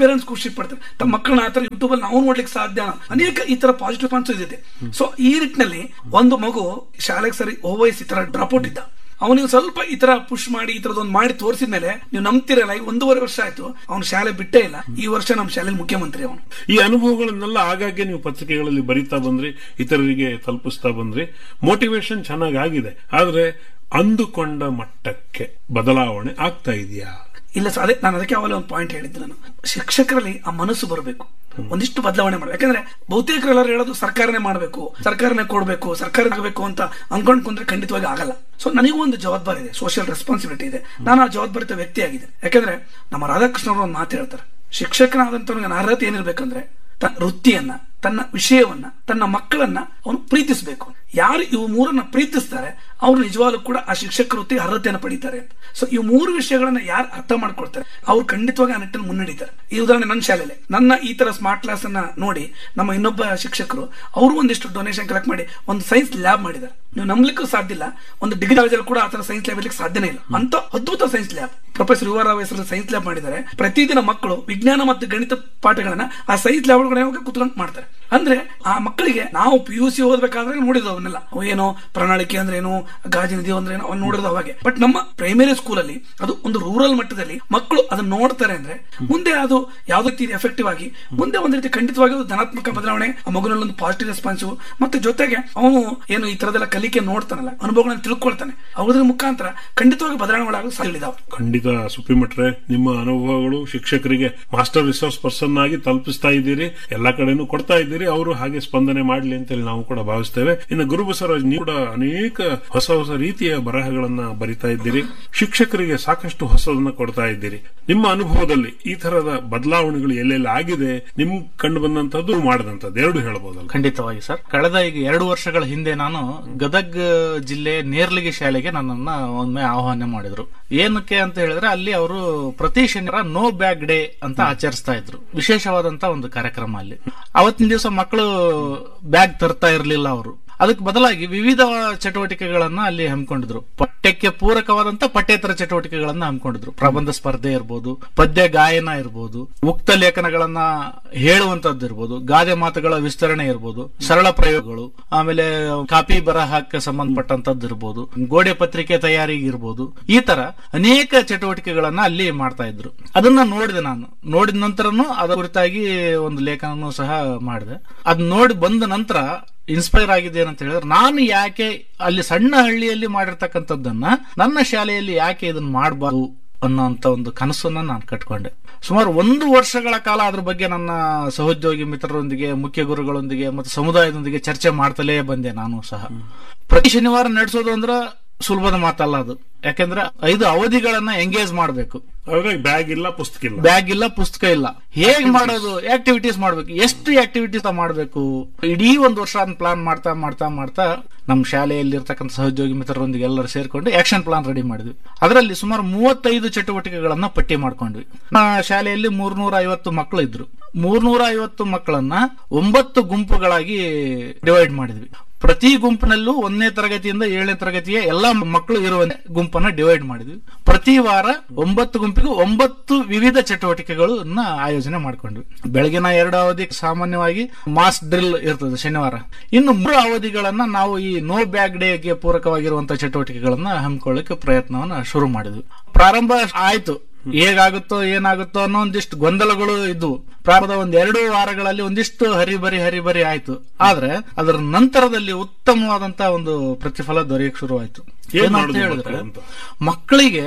ಪೇರೆಂಟ್ಸ್ ಖುಷಿ ಪಡ್ತಾರೆ ತಮ್ಮ ಮಕ್ಕಳನ್ನ ಆತರ ಯೂಟ್ಯೂಬ್ ಅಲ್ಲಿ ನಾವು ನೋಡ್ಲಿಕ್ಕೆ ಸಾಧ್ಯ ಅನೇಕ ಈ ತರ ಪಾಸಿಟಿವ್ ಪಾಯಿಂಟ್ಸ್ ಇದೆ ಸೊ ಈ ನಿಟ್ಟಿನಲ್ಲಿ ಒಂದು ಮಗು ಶಾಲೆಗೆ ಸರಿ ಓವೈಸ್ ಈ ತರ ಡ್ರಾಪ್ ಔಟ್ ಇದ್ದ ಅವನಿಗೆ ಸ್ವಲ್ಪ ಈ ತರ ಪುಷ್ ಮಾಡಿ ಈ ತರದೊಂದು ಮಾಡಿ ತೋರಿಸಿದ ಮೇಲೆ ನೀವು ನಂಬ್ತಿರಲ್ಲ ಈಗ ಒಂದೂವರೆ ವರ್ಷ ಆಯ್ತು ಅವನು ಶಾಲೆ ಬಿಟ್ಟೇ ಇಲ್ಲ ಈ ವರ್ಷ ನಮ್ಮ ಶಾಲೆಯಲ್ಲಿ ಮುಖ್ಯಮಂತ್ರಿ ಅವನು ಈ ಅನುಭವಗಳನ್ನೆಲ್ಲ ಆಗಾಗ್ಗೆ ನೀವು ಪತ್ರಿಕೆಗಳಲ್ಲಿ ಬರಿತಾ ಬಂದ್ರಿ ಇತರರಿಗೆ ತಲುಪಿಸ್ತಾ ಬಂದ್ರಿ ಮೋಟಿವೇಶನ್ ಚೆನ್ನಾಗಿ ಆಗಿದೆ ಆದ್ರೆ ಅಂದುಕೊಂಡ ಮಟ್ಟಕ್ಕೆ ಬದಲಾವಣೆ ಆಗ್ತಾ ಇದೆಯಾ ಇಲ್ಲ ಸರ್ ಅದೇ ನಾನು ಅದಕ್ಕೆ ಅವಾಗ ಒಂದು ಪಾಯಿಂಟ್ ಹೇಳಿದ್ದೆ ನಾನು ಶಿಕ್ಷಕರಲ್ಲಿ ಆ ಮನಸ್ಸು ಬರಬೇಕು ಒಂದಿಷ್ಟು ಬದಲಾವಣೆ ಮಾಡಬೇಕು ಯಾಕಂದ್ರೆ ಬಹುತೇಕರೆಲ್ಲರೂ ಹೇಳೋದು ಸರ್ಕಾರನೇ ಮಾಡಬೇಕು ಸರ್ಕಾರನೇ ಕೊಡಬೇಕು ಸರ್ಕಾರ ಆಗಬೇಕು ಅಂತ ಅನ್ಕೊಂಡ್ ಕುಂದ್ರೆ ಖಂಡಿತವಾಗಿ ಆಗಲ್ಲ ಸೊ ನನಗೂ ಒಂದು ಜವಾಬ್ದಾರಿ ಇದೆ ಸೋಷಿಯಲ್ ರೆಸ್ಪಾನ್ಸಿಬಿಲಿಟಿ ಇದೆ ನಾನು ಆ ಜವಾಬ್ದಾರಿತ ವ್ಯಕ್ತಿಯಾಗಿದೆ ಯಾಕಂದ್ರೆ ನಮ್ಮ ರಾಧಾಕೃಷ್ಣ ಅವರು ಒಂದು ಮಾತು ಹೇಳ್ತಾರೆ ಶಿಕ್ಷಕನಾದಂತವನಿಗೆ ಅರ್ಹತೆ ಏನಿರ್ಬೇಕಂದ್ರೆ ತನ್ನ ವೃತ್ತಿಯನ್ನ ತನ್ನ ವಿಷಯವನ್ನ ತನ್ನ ಮಕ್ಕಳನ್ನ ಅವನು ಪ್ರೀತಿಸಬೇಕು ಯಾರು ಇವು ಮೂರನ್ನ ಪ್ರೀತಿಸ್ತಾರೆ ಅವ್ರು ನಿಜವಾಗ್ಲೂ ಕೂಡ ಆ ಶಿಕ್ಷಕ ವೃತ್ತಿ ಅರ್ಹತೆಯನ್ನು ಪಡಿತಾರೆ ಅಂತ ಸೊ ಈ ಮೂರು ವಿಷಯಗಳನ್ನ ಯಾರು ಅರ್ಥ ಮಾಡ್ಕೊಳ್ತಾರೆ ಅವ್ರು ಖಂಡಿತವಾಗಿ ಆ ನಿಟ್ಟನ್ನು ಮುನ್ನಡೀತಾರೆ ಈ ಉದಾಹರಣೆ ನನ್ನ ಶಾಲೆಯಲ್ಲಿ ನನ್ನ ಈ ತರ ಸ್ಮಾರ್ಟ್ ಕ್ಲಾಸ್ ಅನ್ನ ನೋಡಿ ನಮ್ಮ ಇನ್ನೊಬ್ಬ ಶಿಕ್ಷಕರು ಅವರು ಒಂದಿಷ್ಟು ಡೊನೇಷನ್ ಕಲೆಕ್ಟ್ ಮಾಡಿ ಒಂದು ಸೈನ್ಸ್ ಲ್ಯಾಬ್ ಮಾಡಿದ್ದಾರೆ ನೀವು ನಂಬಲಿಕ್ಕೂ ಸಾಧ್ಯ ಇಲ್ಲ ಒಂದು ಡಿಗ್ರಿ ಕಾಲೇಜಲ್ಲಿ ಕೂಡ ಆತರ ಸೈನ್ಸ್ ಲ್ಯಾಬ್ ಇರ್ಲಿಕ್ಕೆ ಸಾಧ್ಯನೇ ಇಲ್ಲ ಅಂತ ಅದ್ಭುತ ಸೈನ್ಸ್ ಲ್ಯಾಬ್ ಪ್ರೊಫೆಸರ್ ಯುವ ರಾವ್ ಹೆಸರಲ್ಲಿ ಸೈನ್ಸ್ ಲ್ಯಾಬ್ ಮಾಡಿದ್ದಾರೆ ಪ್ರತಿದಿನ ಮಕ್ಕಳು ವಿಜ್ಞಾನ ಮತ್ತು ಗಣಿತ ಪಾಠಗಳನ್ನ ಆ ಸೈನ್ಸ್ ಲ್ಯಾಬ್ ಒಳಗಡೆ ಹೋಗಿ ಕುತ್ಕೊಂಡು ಮಾಡ್ತಾರೆ ಅಂದ್ರೆ ಆ ಮಕ್ಕಳಿಗೆ ನಾವು ಪಿ ಯು ಸಿ ಓದ್ಬೇಕಾದ್ರೆ ನೋಡಿದ್ವು ಅವನ್ನೆಲ್ಲ ಅವು ಏನೋ ಪ್ರಣಾಳಿಕೆ ಅಂದ್ರೆ ಏನು ಗಾಜಿನ ನದಿ ಅಂದ್ರೆ ಏನೋ ಅವ್ನು ನೋಡಿದ ಅವಾಗೆ ಬಟ್ ನಮ್ಮ ಪ್ರೈಮರಿ ಸ್ಕೂಲ್ ಅಲ್ಲಿ ಅದು ಒಂದು ರೂರಲ್ ಮಟ್ಟದಲ್ಲಿ ಮಕ್ಕಳು ಅದನ್ನ ನೋಡ್ತಾರೆ ಅಂದ್ರೆ ಮುಂದೆ ಅದು ಯಾವ್ದೇ ರೀತಿ ಎಫೆಕ್ಟಿವ್ ಆಗಿ ಮುಂದೆ ಒಂದ್ ರೀತಿ ಖಂಡಿತವಾಗಿ ಅದು ಧನಾತ್ಮಕ ಬದಲಾವಣೆ ಆ ಮಗುನಲ್ಲಿ ಒಂದು ಪಾಸಿಟಿವ್ ರೆಸ್ಪಾನ್ಸಿವ್ ಮತ್ತೆ ಜೊತೆಗೆ ಅವನು ಏನು ಈ ತರದೆಲ್ಲ ಕಲಿಕೆ ನೋಡ್ತಾನಲ್ಲ ಅನುಭವಗಳನ್ನ ತಿಳ್ಕೊಳ್ತಾನೆ ಅದ್ರ ಮುಖಾಂತರ ಖಂಡಿತವಾಗಿ ಬದಲಾವಣೆಗಳಾಗಲು ಸಾಧ್ಯ ಇದಾವೆ ಖಂಡಿತ ಸುಪ್ರೀಮಟ್ರೆ ನಿಮ್ಮ ಅನುಭವಗಳು ಶಿಕ್ಷಕರಿಗೆ ಮಾಸ್ಟರ್ ರಿಸೋರ್ಸ್ ಪರ್ಸನ್ ಆಗಿ ತಲುಪಿಸ್ತಾ ಇದ್ದೀರಿ ಎಲ್ಲಾ ಕಡೆನೂ ಕೊಡ್ತಾ ಇದ್ದೀರಿ ಅವರು ಹಾಗೆ ಸ್ಪಂದನೆ ಮಾಡಲಿ ಅಂತೇಳಿ ನಾವು ಕೂಡ ಭಾವಿಸ್ತೇವೆ ಇನ್ನು ಗುರು ಬಸವರಾಜ್ ನೀವು ಕೂಡ ಅನೇಕ ಹೊಸ ಹೊಸ ರೀತಿಯ ಬರಹಗಳನ್ನ ಬರಿತಾ ಇದ್ದೀರಿ ಶಿಕ್ಷಕರಿಗೆ ಸಾಕಷ್ಟು ಹೊಸದನ್ನ ಕೊಡ್ತಾ ಇದ್ದೀರಿ ನಿಮ್ಮ ಅನುಭವದಲ್ಲಿ ಈ ತರದ ಬದಲಾವಣೆಗಳು ಎಲ್ಲೆಲ್ಲ ಆಗಿದೆ ನಿಮ್ ಕಂಡು ಬಂದಂತದ್ದು ಮಾಡದಂತದ್ದು ಎರಡು ಹೇಳಬಹುದಲ್ಲ ಖಂಡಿತವಾಗಿ ಸರ್ ಕಳೆದ ಈಗ ಎರಡು ವರ್ಷಗಳ ಹಿಂದೆ ನಾನು ಗದಗ್ ಜಿಲ್ಲೆ ನೇರ್ಲಿಗಿ ಶಾಲೆಗೆ ನನ್ನನ್ನ ಒಮ್ಮೆ ಆಹ್ವಾನ ಮಾಡಿದ್ರು ಏನಕ್ಕೆ ಅಂತ ಹೇಳಿದ್ರೆ ಅಲ್ಲಿ ಅವರು ಪ್ರತಿ ಶನಿವಾರ ನೋ ಬ್ಯಾಗ್ ಡೇ ಅಂತ ಆಚರಿಸ್ತಾ ಇದ್ರು ವಿಶೇಷವಾದಂತ ಒಂದು ಕಾರ್ಯಕ್ರಮ ಅಲ್ಲಿ ಅವತ್ತಿನ ದಿವಸ ಮಕ್ಕಳು ಬ್ಯಾಗ್ ತರ್ತಾ ಇರಲಿಲ್ಲ ಅವರು ಅದಕ್ಕೆ ಬದಲಾಗಿ ವಿವಿಧ ಚಟುವಟಿಕೆಗಳನ್ನ ಅಲ್ಲಿ ಹಮ್ಮಿಕೊಂಡಿದ್ರು ಪಠ್ಯಕ್ಕೆ ಪೂರಕವಾದಂತ ಪಠ್ಯೇತರ ಚಟುವಟಿಕೆಗಳನ್ನ ಹಮ್ಮಿಕೊಂಡಿದ್ರು ಪ್ರಬಂಧ ಸ್ಪರ್ಧೆ ಇರ್ಬೋದು ಪದ್ಯ ಗಾಯನ ಇರ್ಬೋದು ಉಕ್ತ ಲೇಖನಗಳನ್ನ ಹೇಳುವಂತದ್ದು ಇರ್ಬೋದು ಗಾದೆ ಮಾತುಗಳ ವಿಸ್ತರಣೆ ಇರ್ಬೋದು ಸರಳ ಪ್ರಯೋಗಗಳು ಆಮೇಲೆ ಕಾಪಿ ಬರಹಕ್ಕೆ ಸಂಬಂಧಪಟ್ಟಂತದ್ದು ಇರ್ಬೋದು ಗೋಡೆ ಪತ್ರಿಕೆ ತಯಾರಿ ಇರ್ಬೋದು ಈ ತರ ಅನೇಕ ಚಟುವಟಿಕೆಗಳನ್ನ ಅಲ್ಲಿ ಮಾಡ್ತಾ ಇದ್ರು ಅದನ್ನ ನೋಡಿದೆ ನಾನು ನೋಡಿದ ನಂತರನು ಅದರ ಕುರಿತಾಗಿ ಒಂದು ಲೇಖನನು ಸಹ ಮಾಡಿದೆ ಅದ್ ನೋಡಿ ಬಂದ ನಂತರ ಇನ್ಸ್ಪೈರ್ ಆಗಿದೆ ಏನಂತ ಹೇಳಿದ್ರೆ ನಾನು ಯಾಕೆ ಅಲ್ಲಿ ಸಣ್ಣ ಹಳ್ಳಿಯಲ್ಲಿ ಮಾಡಿರ್ತಕ್ಕಂಥದ್ದನ್ನ ನನ್ನ ಶಾಲೆಯಲ್ಲಿ ಯಾಕೆ ಇದನ್ನ ಮಾಡಬಾರ್ದು ಅನ್ನೋಂತ ಒಂದು ಕನಸನ್ನ ನಾನು ಕಟ್ಕೊಂಡೆ ಸುಮಾರು ಒಂದು ವರ್ಷಗಳ ಕಾಲ ಅದ್ರ ಬಗ್ಗೆ ನನ್ನ ಸಹೋದ್ಯೋಗಿ ಮಿತ್ರರೊಂದಿಗೆ ಮುಖ್ಯ ಗುರುಗಳೊಂದಿಗೆ ಮತ್ತು ಸಮುದಾಯದೊಂದಿಗೆ ಚರ್ಚೆ ಮಾಡ್ತಲೇ ಬಂದೆ ನಾನು ಸಹ ಪ್ರತಿ ಶನಿವಾರ ನಡೆಸೋದು ಅಂದ್ರೆ ಸುಲಭದ ಮಾತಲ್ಲ ಅದು ಯಾಕೆಂದ್ರೆ ಐದು ಅವಧಿಗಳನ್ನ ಎಂಗೇಜ್ ಮಾಡಬೇಕು ಆದ್ರೆ ಬ್ಯಾಗ್ ಇಲ್ಲ ಪುಸ್ತಕ ಇಲ್ಲ ಬ್ಯಾಗ್ ಇಲ್ಲ ಪುಸ್ತಕ ಇಲ್ಲ ಹೇಗ್ ಮಾಡೋದು ಆಕ್ಟಿವಿಟೀಸ್ ಮಾಡ್ಬೇಕು ಎಷ್ಟು ಆಕ್ಟಿವಿಟೀಸ್ ಮಾಡಬೇಕು ಇಡೀ ಒಂದು ವರ್ಷ ಪ್ಲಾನ್ ಮಾಡ್ತಾ ಮಾಡ್ತಾ ಮಾಡ್ತಾ ನಮ್ಮ ಶಾಲೆಯಲ್ಲಿ ಇರ್ತಕ್ಕಂಥ ಸಹೋದ್ಯೋಗಿ ಮಿತ್ರರೊಂದಿಗೆ ಎಲ್ಲರೂ ಸೇರ್ಕೊಂಡು ಆಕ್ಷನ್ ಪ್ಲಾನ್ ರೆಡಿ ಮಾಡಿದ್ವಿ ಅದರಲ್ಲಿ ಸುಮಾರು ಮೂವತ್ತೈದು ಚಟುವಟಿಕೆಗಳನ್ನ ಪಟ್ಟಿ ಮಾಡ್ಕೊಂಡ್ವಿ ನಮ್ಮ ಶಾಲೆಯಲ್ಲಿ ಮೂರ್ನೂರ ಐವತ್ತು ಮಕ್ಕಳು ಇದ್ರು ಮೂರ್ನೂರ ಐವತ್ತು ಮಕ್ಕಳನ್ನ ಒಂಬತ್ತು ಗುಂಪುಗಳಾಗಿ ಡಿವೈಡ್ ಮಾಡಿದ್ವಿ ಪ್ರತಿ ಗುಂಪಿನಲ್ಲೂ ಒಂದನೇ ತರಗತಿಯಿಂದ ಏಳನೇ ತರಗತಿಯ ಎಲ್ಲಾ ಮಕ್ಕಳು ಇರುವ ಗುಂಪನ್ನ ಡಿವೈಡ್ ಮಾಡಿದ್ವಿ ಪ್ರತಿ ವಾರ ಒಂಬತ್ತು ಗುಂಪಿಗೂ ಒಂಬತ್ತು ವಿವಿಧ ಚಟುವಟಿಕೆಗಳನ್ನ ಆಯೋಜನೆ ಮಾಡ್ಕೊಂಡ್ವಿ ಬೆಳಗಿನ ಎರಡು ಅವಧಿ ಸಾಮಾನ್ಯವಾಗಿ ಮಾಸ್ ಡ್ರಿಲ್ ಇರ್ತದೆ ಶನಿವಾರ ಇನ್ನು ಮೂರು ಅವಧಿಗಳನ್ನ ನಾವು ಈ ನೋ ಬ್ಯಾಗ್ ಡೇಗೆ ಪೂರಕವಾಗಿರುವಂತಹ ಚಟುವಟಿಕೆಗಳನ್ನ ಹಮ್ಮಿಕೊಳ್ಳಕ್ಕೆ ಪ್ರಯತ್ನವನ್ನ ಶುರು ಮಾಡಿದ್ವಿ ಪ್ರಾರಂಭ ಆಯ್ತು ಹೇಗಾಗುತ್ತೋ ಏನಾಗುತ್ತೋ ಅನ್ನೋ ಒಂದಿಷ್ಟು ಗೊಂದಲಗಳು ಇದ್ವು ಪ್ರಾರಂಭದ ಒಂದ್ ಎರಡು ವಾರಗಳಲ್ಲಿ ಒಂದಿಷ್ಟು ಹರಿಬರಿ ಹರಿಬರಿ ಆಯ್ತು ಆದ್ರೆ ಅದರ ನಂತರದಲ್ಲಿ ಉತ್ತಮವಾದಂತ ಒಂದು ಪ್ರತಿಫಲ ದೊರೆಯಕ್ಕೆ ಶುರುವಾಯ್ತು ಏನ್ ಏನಂತ ಮಾಡುದು ಹೇಳಿದ್ರೆ ಮಕ್ಕಳು ಅಂತ? ಮಕ್ಕಳಿಗೆ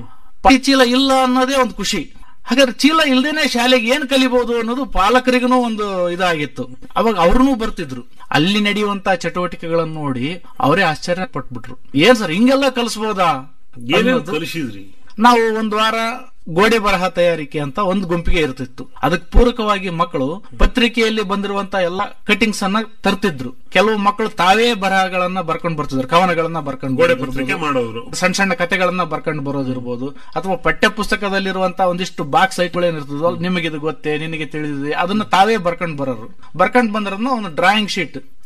ಪೈ ಚೀಲ ಇಲ್ಲ ಅನ್ನೋದೇ ಒಂದು ಖುಷಿ ಹಾಗಾದ್ರೆ ಚೀಲ ಇಲ್ದೇನೆ ಶಾಲೆಗೆ ಏನ್ ಕಲಿಬಹುದು ಅನ್ನೋದು ಪಾಲಕರಿಗೂ ಒಂದು ಇದಾಗಿತ್ತು ಅವಾಗ ಅವ್ರನ್ನೂ ಬರ್ತಿದ್ರು ಅಲ್ಲಿ ನಡೆಯುವಂತ ಚಟುವಟಿಕೆಗಳನ್ನು ನೋಡಿ ಅವರೇ ಆಶ್ಚರ್ಯ ಪಟ್ಬಿಟ್ರು ಏನ್ ಸರ್ ಹಿಂಗೆಲ್ಲ ಕಲಿಸಬಹುದಾ ಏನೇನು ಕಲಿಸಿದ್ರಿ ನಾವು ಒಂದು ವಾರ ಗೋಡೆ ಬರಹ ತಯಾರಿಕೆ ಅಂತ ಒಂದು ಗುಂಪಿಗೆ ಇರ್ತಿತ್ತು ಅದಕ್ಕೆ ಪೂರಕವಾಗಿ ಮಕ್ಕಳು ಪತ್ರಿಕೆಯಲ್ಲಿ ಬಂದಿರುವಂತ ಎಲ್ಲ ಕಟಿಂಗ್ಸ್ ಅನ್ನ ತರ್ತಿದ್ರು ಕೆಲವು ಮಕ್ಕಳು ತಾವೇ ಬರಹಗಳನ್ನ ಬರ್ಕೊಂಡು ಬರ್ತಿದ್ರು ಕವನಗಳನ್ನ ಬರ್ಕೊಂಡು ಗೋಡೆ ಬರ್ತಿದ್ರು. ಪತ್ರಿಕೆ ಮಾಡೋರು ಸಣ್ಣ ಸಣ್ಣ ಕಥೆಗಳನ್ನ ಬರ್ಕೊಂಡು ಬರೋದಿರ್ಬೋದು ಅಥವಾ ಪಠ್ಯ ಪುಸ್ತಕದಲ್ಲಿರುವಂತಹ ಒಂದಿಷ್ಟು ಬಾಕ್ಸ್ ಐಟ್ಗಳೇನಿರ್ತದೋ ನಿಮಗೆ ಇದು ಗೊತ್ತೇ ನಿನಗೆ ತಿಳಿದಿದೆ ಅದನ್ನ ತಾವೇ ಬರ್ಕೊಂಡು ಬರೋರು ಬರ್ಕೊಂಡು ಬಂದ್ರನ್ನ ಒಂದು ಡ್ರಾಯಿಂಗ್ ಶೀಟ್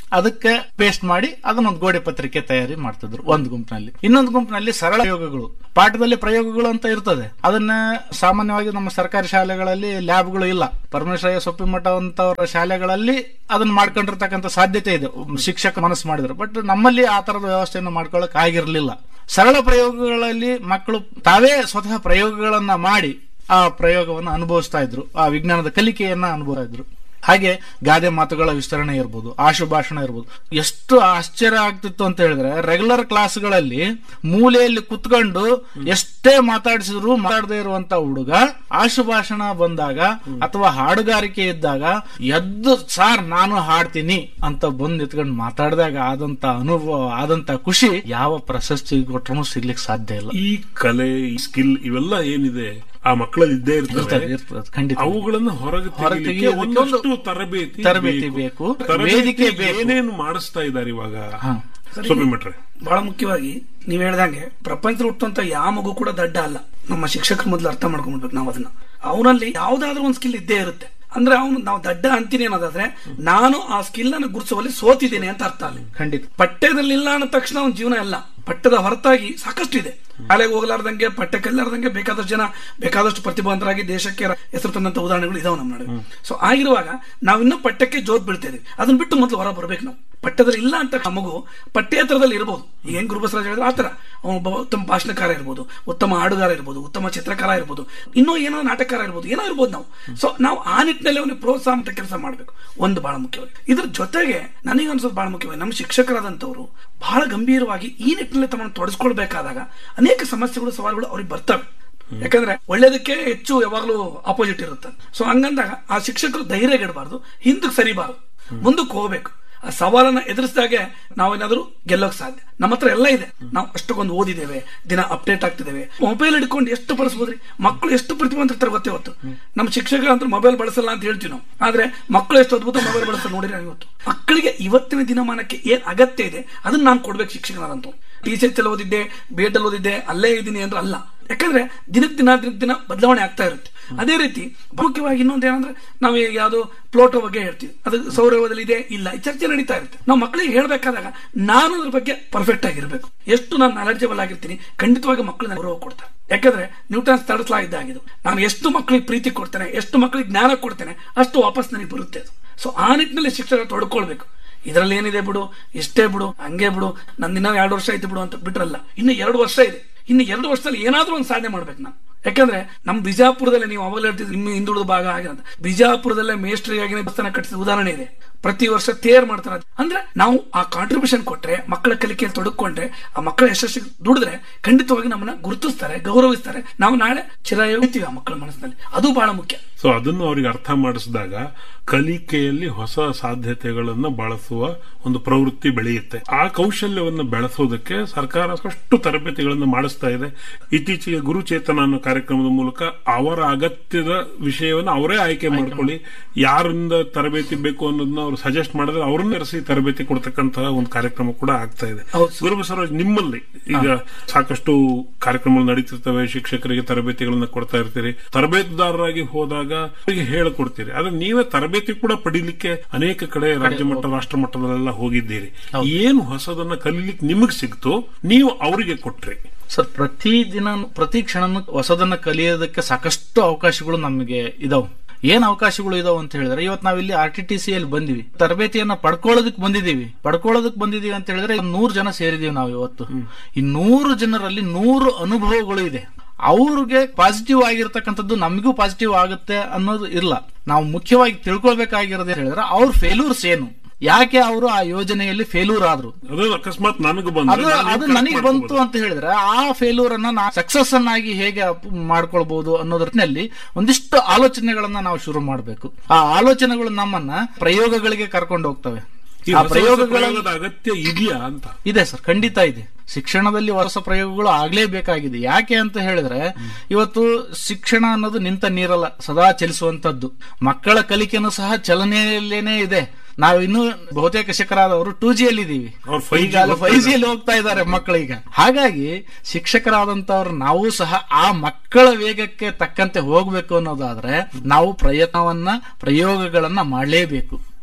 ಅದಕ್ಕೆ ಪೇಸ್ಟ್ ಮಾಡಿ ಅದನ್ನೊಂದು ಗೋಡೆ ಪತ್ರಿಕೆ ತಯಾರಿ ಮಾಡ್ತಿದ್ರು ಒಂದು ಗುಂಪಿನಲ್ಲಿ ಇನ್ನೊಂದು ಗುಂಪಿನಲ್ಲಿ ಸರಳ ಪ್ರಯೋಗಗಳು ಪಾಠದಲ್ಲಿ ಪ್ರಯೋಗಗಳು ಅಂತ ಇರ್ತದೆ ಅದನ್ನ ಸಾಮಾನ್ಯವಾಗಿ ನಮ್ಮ ಸರ್ಕಾರಿ ಶಾಲೆಗಳಲ್ಲಿ ಲ್ಯಾಬ್ಗಳು ಇಲ್ಲ ಪರಮೇಶ್ವರಯ್ಯ ಸೊಪ್ಪಿಮಠ ಅಂತವರ ಶಾಲೆಗಳಲ್ಲಿ ಅದನ್ನ ಮಾಡ್ಕೊಂಡಿರ್ತಕ್ಕಂಥ ಸಾಧ್ಯತೆ ಇದೆ ಶಿಕ್ಷಕ ಮನಸ್ಸು ಮಾಡಿದ್ರು ಬಟ್ ನಮ್ಮಲ್ಲಿ ಆ ತರದ ವ್ಯವಸ್ಥೆಯನ್ನು ಮಾಡ್ಕೊಳ್ಳಕ್ ಆಗಿರ್ಲಿಲ್ಲ ಸರಳ ಪ್ರಯೋಗಗಳಲ್ಲಿ ಮಕ್ಕಳು ತಾವೇ ಸ್ವತಃ ಪ್ರಯೋಗಗಳನ್ನ ಮಾಡಿ ಆ ಪ್ರಯೋಗವನ್ನು ಅನುಭವಿಸ್ತಾ ಇದ್ರು ಆ ವಿಜ್ಞಾನದ ಕಲಿಕೆಯನ್ನ ಅನುಭವಿಸ್ತಾ ಇದ್ರು ಹಾಗೆ ಗಾದೆ ಮಾತುಗಳ ವಿಸ್ತರಣೆ ಇರ್ಬೋದು ಆಶುಭಾಷಣ ಇರ್ಬೋದು ಎಷ್ಟು ಆಶ್ಚರ್ಯ ಆಗ್ತಿತ್ತು ಅಂತ ಹೇಳಿದ್ರೆ ರೆಗ್ಯುಲರ್ ಕ್ಲಾಸ್ಗಳಲ್ಲಿ ಮೂಲೆಯಲ್ಲಿ ಕುತ್ಕೊಂಡು ಎಷ್ಟೇ ಮಾತಾಡಿಸಿದ್ರು ಮಾತಾಡದೇ ಇರುವಂತ ಹುಡುಗ ಆಶುಭಾಷಣ ಬಂದಾಗ ಅಥವಾ ಹಾಡುಗಾರಿಕೆ ಇದ್ದಾಗ ಎದ್ದು ಸಾರ್ ನಾನು ಹಾಡ್ತೀನಿ ಅಂತ ಬಂದು ನಿಂತ್ಕೊಂಡು ಮಾತಾಡಿದಾಗ ಆದಂತ ಅನುಭವ ಆದಂತ ಖುಷಿ ಯಾವ ಪ್ರಶಸ್ತಿ ಕೊಟ್ಟರು ಸಿಗ್ಲಿಕ್ಕೆ ಸಾಧ್ಯ ಇಲ್ಲ ಈ ಕಲೆ ಈ ಸ್ಕಿಲ್ ಇವೆಲ್ಲ ಏನಿದೆ ಆ ಮಕ್ಕಳಲ್ಲಿ ಇದ್ದೇ ಇರ್ತವೆ ಇರ್ತದೆ, ಇರ್ತದೆ, ಖಂಡಿತ ಅವುಗಳನ್ನ ಹೊರಗೆ ಹೊರಗೆ ತೆಗಿಲಿಕ್ಕೆ ತೆಗೆಯೋದಕ್ಕೆ ಒಂದು ಒಂದಷ್ಟು ತರಬೇತಿ ತರಬೇತಿ ಬೇಕು. ತರಬೇತಿ ವೇದಿಕೆ ಬೇಕು. ಏನೇನು ಮಾಡಿಸ್ತಾ ಇದ್ದಾರೆ ಇವಾಗ ಹಾ. ಸೊಪ್ಪಿಮಟ್ರೆ ಬಹಳ ಮುಖ್ಯವಾಗಿ ನೀವ್ ಹೇಳ್ದಂಗೆ ಪ್ರಪಂಚದಲ್ಲಿ ಹುಟ್ಟುವಂತ ಯಾವ ಮಗು ಕೂಡ ದಡ್ಡ ಅಲ್ಲ ನಮ್ಮ ಶಿಕ್ಷಕರು ಮೊದಲು ಅರ್ಥ ಮಾಡ್ಕೊಂಡ್ಬಿಡ್ಬೇಕು ನಾವು ಅದನ್ನ ಅವನಲ್ಲಿ ಯಾವ್ದಾದ್ರೂ ಒಂದು ಸ್ಕಿಲ್ ಇದ್ದೇ ಇರುತ್ತೆ ಅಂದ್ರೆ ಅವನು ನಾವು ದಡ್ಡ ಅಂತೀನಿ ಅನ್ನೋದಾದ್ರೆ ನಾನು ಆ ಸ್ಕಿಲ್ ಅನ್ನು ಗುರುತಿಸುವಲ್ಲಿ ಸೋತಿದ್ದೇನೆ ಅಂತ ಅರ್ಥ ಅಲ್ಲಿ ಖಂಡಿತ ಪಠ್ಯದಲ್ಲಿ ಇಲ್ಲ ಅಂದ ತಕ್ಷಣ ಅವನ ಜೀವನ ಎಲ್ಲ ಪಠ್ಯದ ಹೊರತಾಗಿ ಸಾಕಷ್ಟು ಇದೆ ಶಾಲೆಗೆ ಹೋಗಲಾರ್ದಂಗೆ ಪಠ್ಯ ಕಲಿಲಾರ್ದಂಗೆ ಬೇಕಾದಷ್ಟು ಜನ ಬೇಕಾದಷ್ಟು ಪ್ರತಿಭಾವಂತರಾಗಿ ದೇಶಕ್ಕೆ ಹೆಸರು ತಂದಂತ ಉದಾಹರಣೆಗಳು ಇದಾವೆ ನಮ್ಮ ನಡುವೆ ಸೊ ಆಗಿರುವಾಗ ನಾವು ಇನ್ನೂ ಪಠ್ಯಕ್ಕೆ ಜೋತ್ ಬೀಳ್ತಾ ಇದೀವಿ ಅದನ್ನ ಬಿಟ್ಟು ಮೊದಲು ಹೊರ ಬರ್ಬೇಕು ನಾವು ಪಠ್ಯದಲ್ಲಿ ಇಲ್ಲ ಅಂತ ಆ ಮಗು ಪಠ್ಯೇತರದಲ್ಲಿ ಇರಬಹುದು ಈಗ ಹೆಂಗ್ ಗುರುಬಸರಾಜ್ ಹೇಳಿದ್ರೆ ಆತರ ಅವನು ಒಬ್ಬ ಉತ್ತಮ ಭಾಷಣಕಾರ ಇರ್ಬೋದು ಉತ್ತಮ ಹಾಡುಗಾರ ಇರ್ಬೋದು ಉತ್ತಮ ಚಿತ್ರಕಾರ ಇರ್ಬೋದು ಇನ್ನೂ ಏನೋ ನಾಟಕಕಾರ ಇರ್ಬೋದು ಏನೋ ಇರ್ಬೋದು ನಾವು ಸೊ ನಾವು ಆ ನಿಟ್ಟಿನಲ್ಲಿ ಅವನಿಗೆ ಪ್ರೋತ್ಸಾಹ ಅಂತ ಕೆಲಸ ಮಾಡಬೇಕು ಒಂದು ಬಹಳ ಮುಖ್ಯವಾಗಿ ಇದ್ರ ಜೊತೆಗೆ ನನಗೆ ಅನ್ಸೋದು ಬಹಳ ಮುಖ್ಯವಾಗಿ ನಮ್ಮ ಶಿಕ್ಷಕರಾದಂಥವ್ರು ಬಹಳ ಗಂಭೀರವಾಗಿ ಈ ನಿಟ್ಟಿನಲ್ಲಿ ತಮ್ಮನ್ನು ತೊಡಸ್ಕೊಳ್ಬೇಕಾದಾಗ ಅನೇಕ ಸಮಸ್ಯೆಗಳು ಸವಾಲುಗಳು ಅವ್ರಿಗೆ ಬರ್ತವೆ ಯಾಕಂದ್ರೆ ಒಳ್ಳೇದಕ್ಕೆ ಹೆಚ್ಚು ಯಾವಾಗಲೂ ಅಪೋಸಿಟ್ ಇರುತ್ತೆ ಸೊ ಹಂಗಂದಾಗ ಆ ಶಿಕ್ಷಕರು ಧೈರ್ಯಗೆಡಬಾರ್ದು ಹಿಂದಕ್ಕೆ ಸರಿಬಾರದು ಮುಂದಕ್ಕೆ ಹೋಗ್ಬೇಕು ಆ ಸವಾಲನ್ನ ಎದುರಿಸಿದಾಗೆ ನಾವೇನಾದ್ರೂ ಗೆಲ್ಲೋಕ್ ಸಾಧ್ಯ ನಮ್ಮ ಹತ್ರ ಎಲ್ಲ ಇದೆ ನಾವು ಅಷ್ಟಕ್ಕೊಂದು ಓದಿದ್ದೇವೆ ದಿನ ಅಪ್ಡೇಟ್ ಆಗ್ತಿದ್ದೇವೆ ಮೊಬೈಲ್ ಹಿಡ್ಕೊಂಡು ಎಷ್ಟು ಬಳಸ್ಬೋದ್ರಿ ಮಕ್ಕಳು ಎಷ್ಟು ಪ್ರತಿಭಾವಂತಿರ್ತಾರೆ ಗೊತ್ತೇ ಹೊತ್ತು ನಮ್ಮ ಶಿಕ್ಷಕರು ಅಂತ ಮೊಬೈಲ್ ಬಳಸಲ್ಲ ಅಂತ ಹೇಳ್ತೀವಿ ನಾವು ಆದ್ರೆ ಮಕ್ಕಳು ಎಷ್ಟು ಅದ್ಭುತ ಮೊಬೈಲ್ ಬಳಸ್ತಾರೆ ನೋಡಿದ್ರೆ ಇವತ್ತು ಮಕ್ಕಳಿಗೆ ಇವತ್ತಿನ ದಿನಮಾನಕ್ಕೆ ಏನ್ ಅಗತ್ಯ ಇದೆ ಅದನ್ನ ನಾನು ಕೊಡ್ಬೇಕು ಶಿಕ್ಷಕನಾದಂತ ಟಿ ಸಿ ಎಚ್ ಓದಿದ್ದೆ ಬಿ ಎಡ್ ಅಲ್ಲಿ ಓದಿದ್ದೆ ಅಲ್ಲೇ ಇದ್ದೀನಿ ಅಂದ್ರೆ ಅಲ್ಲ ಯಾಕಂದ್ರೆ ದಿನಕ್ಕೆ ದಿನ ದಿನಕ್ಕೆ ದಿನ ಬದಲಾವಣೆ ಆಗ್ತಾ ಇರುತ್ತೆ ಅದೇ ರೀತಿ ಮುಖ್ಯವಾಗಿ ಇನ್ನೊಂದು ಏನಂದ್ರೆ ನಾವು ಈಗ ಯಾವ್ದು ಪ್ಲೋಟೋ ಬಗ್ಗೆ ಹೇಳ್ತೀವಿ ಅದು ಸೌರವ್ಯದಲ್ಲಿ ಇದೆ ಇಲ್ಲ ಈ ಚರ್ಚೆ ನಡೀತಾ ಇರುತ್ತೆ ನಾವು ಮಕ್ಕಳಿಗೆ ಹೇಳ್ಬೇಕಾದಾಗ ನಾನು ಅದ್ರ ಬಗ್ಗೆ ಪರ್ಫೆಕ್ಟ್ ಆಗಿರ್ಬೇಕು ಎಷ್ಟು ನಾನು ನಾಲೆಡ್ಜಬಲ್ ಆಗಿರ್ತೀನಿ ಖಂಡಿತವಾಗಿ ಮಕ್ಕಳನ್ನ ಗೌರವ ಕೊಡ್ತಾರೆ ಯಾಕಂದ್ರೆ ನ್ಯೂಟನ್ಸ್ ತಡಸ್ಲಾ ಇದ್ದಾಗಿದ್ದು ನಾನು ಎಷ್ಟು ಮಕ್ಕಳಿಗೆ ಪ್ರೀತಿ ಕೊಡ್ತೇನೆ ಎಷ್ಟು ಮಕ್ಕಳಿಗೆ ಜ್ಞಾನ ಕೊಡ್ತೇನೆ ಅಷ್ಟು ವಾಪಸ್ ನನಗೆ ಬರುತ್ತೆ ಅದು ಸೊ ಆ ನಿಟ್ಟಿನಲ್ಲಿ ಶಿಕ್ಷಕರು ತೊಡ್ಕೊಳ್ಬೇಕು ಇದರಲ್ಲಿ ಏನಿದೆ ಬಿಡು ಇಷ್ಟೇ ಬಿಡು ಹಂಗೆ ಬಿಡು ನಂದಿನ ಎರಡು ವರ್ಷ ಆಯ್ತು ಬಿಡು ಅಂತ ಬಿಟ್ರಲ್ಲ ಇನ್ನು ಎರಡು ವರ್ಷ ಇದೆ ಇನ್ನು ಎರಡು ವರ್ಷದಲ್ಲಿ ಏನಾದ್ರೂ ಒಂದು ಸಾಧನೆ ಮಾಡ್ಬೇಕು ನಾನು ಯಾಕಂದ್ರೆ ನಮ್ ಬಿಜಾಪುರದಲ್ಲಿ ನೀವು ಅವಾಗ ಹೇಳ್ತಿದ್ರು ನಿಮ್ಮ ಹಿಂದುಳಿದ ಭಾಗ ಆಗಿದೆ ಅಂತ ಬಿಜಾಪುರದಲ್ಲೇ ಮೇಸ್ಟ್ರಿಯಾಗಿ ದೇವಸ್ಥಾನ ಕಟ್ಟಿಸಿದ ಉದಾಹರಣೆ ಇದೆ ಪ್ರತಿ ವರ್ಷ ತೇರ್ ಮಾಡ್ತಾರೆ ಅಂದ್ರೆ ನಾವು ಆ ಕಾಂಟ್ರಿಬ್ಯೂಷನ್ ಕೊಟ್ರೆ ಮಕ್ಕಳ ಕಲಿಕೆಯಲ್ಲಿ ತೊಡಕೊಂಡ್ರೆ ಆ ಮಕ್ಕಳ ಯಶಸ್ಸಿಗೆ ದುಡಿದ್ರೆ ಖಂಡಿತವಾಗಿ ನಮ್ಮನ್ನ ಗುರುತಿಸ್ತಾರೆ ಗೌರವಿಸ್ತಾರೆ ನಾವು ನಾಳೆ ಚಿರಾಯೋಗ್ತೀವಿ ಆ ಮಕ್ಕಳ ಮನಸ್ಸಿನಲ್ಲಿ ಅದು ಬಹಳ ಮುಖ್ಯ ಸೊ ಅದನ್ನು ಅವರಿಗೆ ಅರ್ಥ ಮಾಡಿಸಿದಾಗ ಕಲಿಕೆಯಲ್ಲಿ ಹೊಸ ಸಾಧ್ಯತೆಗಳನ್ನ ಬಳಸುವ ಒಂದು ಪ್ರವೃತ್ತಿ ಬೆಳೆಯುತ್ತೆ ಆ ಕೌಶಲ್ಯವನ್ನು ಬೆಳೆಸೋದಕ್ಕೆ ಸರ್ಕಾರ ಸಾಕಷ್ಟು ತರಬೇತಿಗಳನ್ನು ಮಾಡಿಸ್ತಾ ಇದೆ ಇತ್ತೀಚೆಗೆ ಗುರುಚೇತನ ಅನ್ನೋ ಕಾರ್ಯಕ್ರಮದ ಮೂಲಕ ಅವರ ಅಗತ್ಯದ ವಿಷಯವನ್ನು ಅವರೇ ಆಯ್ಕೆ ಮಾಡ್ಕೊಳ್ಳಿ ಯಾರಿಂದ ತರಬೇತಿ ಬೇಕು ಅನ್ನೋದನ್ನ ಅವರು ಸಜೆಸ್ಟ್ ಮಾಡಿದ್ರೆ ಅವ್ರನ್ನ ಕರೆಸಿ ತರಬೇತಿ ಕೊಡ್ತಕ್ಕಂತಹ ಒಂದು ಕಾರ್ಯಕ್ರಮ ಕೂಡ ಆಗ್ತಾ ಇದೆ ಹೌದು ಸರ್. ಗುರುಬಸವರಾಜ್ ನಿಮ್ಮಲ್ಲಿ ಈಗ ಸಾಕಷ್ಟು ಕಾರ್ಯಕ್ರಮಗಳು ನಡೀತಿರ್ತವೆ ಶಿಕ್ಷಕರಿಗೆ ತರಬೇತಿಗಳನ್ನ ಕೊಡ್ತಾ ಇರ್ತೀರಿ ತರಬೇತುದಾರರಾಗಿ ಹೋದಾಗ ಅವರಿಗೆ ಹೇಳಿಕೊಡ್ತೀರಿ ಆದ್ರೆ ನೀವೇ ತರಬೇತಿ ಕೂಡ ಪಡಿಲಿಕ್ಕೆ ಅನೇಕ ಕಡೆ ರಾಜ್ಯ ಮಟ್ಟ ರಾಷ್ಟ್ರ ಮಟ್ಟದಲ್ಲೆಲ್ಲ ಹೋಗಿದ್ದೀರಿ ಏನು ಹೊಸದನ್ನ ಕಲೀಲಿಕ್ಕೆ ನಿಮಗ್ ಸಿಕ್ತು ನೀವು ಅವರಿಗೆ ಕೊಟ್ರಿ ಸರ್ ಪ್ರತಿ ದಿನ ಪ್ರತಿ ಕ್ಷಣನೂ ಹೊಸದನ್ನ ಕಲಿಯೋದಕ್ಕೆ ಸಾಕಷ್ಟು ಅವಕಾಶಗಳು ನಮಗೆ ಇದಾವೆ ಏನ್ ಅವಕಾಶಗಳು ಇದಾವೆ ಅಂತ ಹೇಳಿದ್ರೆ ಇವತ್ತು ನಾವಿಲ್ಲಿ ಆರ್ ಟಿ ಟಿ ಸಿ ಅಲ್ಲಿ ಬಂದಿವಿ ತರಬೇತಿಯನ್ನ ಪಡ್ಕೊಳ್ಳೋದಕ್ ಬಂದಿದೀವಿ ಪಡ್ಕೊಳ್ಳೋದಕ್ ಬಂದಿದೀವಿ ಅಂತ ಹೇಳಿದ್ರೆ ಒಂದ್ ನೂರು ಜನ ಸೇರಿದೀವಿ ನಾವು ಇವತ್ತು ಈ ನೂರು ಜನರಲ್ಲಿ ನೂರು ಅನುಭವಗಳು ಇದೆ ಅವ್ರಿಗೆ ಪಾಸಿಟಿವ್ ಆಗಿರ್ತಕ್ಕಂಥದ್ದು ನಮಗೂ ಪಾಸಿಟಿವ್ ಆಗುತ್ತೆ ಅನ್ನೋದು ಇಲ್ಲ ನಾವು ಮುಖ್ಯವಾಗಿ ತಿಳ್ಕೊಳ್ಬೇಕಾಗಿರೋದು ಏನ್ ಹೇಳಿದ್ರೆ ಅವ್ರ ಫೇಲ್ಯೂರ್ಸ್ ಏನು ಯಾಕೆ ಅವರು ಆ ಯೋಜನೆಯಲ್ಲಿ ಫೇಲ್ಯೂರ್ ಆದ್ರು ಅದು ಅಕಸ್ಮಾತ್ ನನಗೆ ಅದು ಬಂದ್ರೆ ನಾನು ಅದು correct ನನಗೆ ಬಂತು ಮಾಡ್ಕೊಬೋದು. ಅಂತ ಹೇಳಿದ್ರೆ ಆ ಫೇಲ್ಯೂರ್ ಅನ್ನ ನಾ ಸಕ್ಸಸ್ ಅನ್ನಾಗಿ ಹೇಗೆ ಅಪ್- ಮಾಡ್ಕೊಳ್ಬಹುದು ಅನ್ನೋದ್ರಲ್ಲಿ ಒಂದಿಷ್ಟು ಆಲೋಚನೆಗಳನ್ನ ನಾವು ಶುರು ಮಾಡಬೇಕು ಆ ಆಲೋಚನೆಗಳು ನಮ್ಮನ್ನ ಪ್ರಯೋಗಗಳಿಗೆ ಕರ್ಕೊಂಡು ಹೋಗ್ತವೆ ಈ ಆ ಹೊಸ ಹೊಸ ಪ್ರಯೋಗಗಳ ಪ್ರಯೋಗದ ಅಗತ್ಯ ಇದೆಯಾ ಅಂತ ಇದೆ ಸರ್ ಖಂಡಿತ ಇದೆ ಶಿಕ್ಷಣದಲ್ಲಿ ಹೊಸ ಪ್ರಯೋಗಗಳು ಆಗ್ಲೇಬೇಕಾಗಿದೆ ಯಾಕೆ ಅಂತ ಹೇಳಿದ್ರೆ ಇವತ್ತು ಶಿಕ್ಷಣ ಅನ್ನೋದು ನಿಂತ ನೀರಲ್ಲ ಸದಾ ಚಲಿಸುವಂತದ್ದು ಮಕ್ಕಳ ಕಲಿಕೆನೂ ಸಹ ಚಲನೆಯಲ್ಲೇನೆ ಇದೆ ನಾವು ಇನ್ನು ಬಹುತೇಕ ಶಿಕ್ಷಕರಾದವರು ಟೂ ಜಿ ಅಲ್ಲಿ ಇದೀವಿ ಅವ್ರು 5G ಈಗ ಫೈವ್ ಜಿ ಅಲ್ಲಿ ಹೋಗ್ತಾ ಇದ್ದಾರೆ ಮಕ್ಕಳೀಗ ಹಾಗಾಗಿ ಶಿಕ್ಷಕರಾದಂತವ್ರು ನಾವು ಸಹ ಆ ಮಕ್ಕಳ ವೇಗಕ್ಕೆ ತಕ್ಕಂತೆ ಹೋಗ್ಬೇಕು ಅನ್ನೋದಾದ್ರೆ ನಾವು ಪ್ರಯತ್ನವನ್ನ ಪ್ರಯೋಗಗಳನ್ನ ಮಾಡಲೇಬೇಕು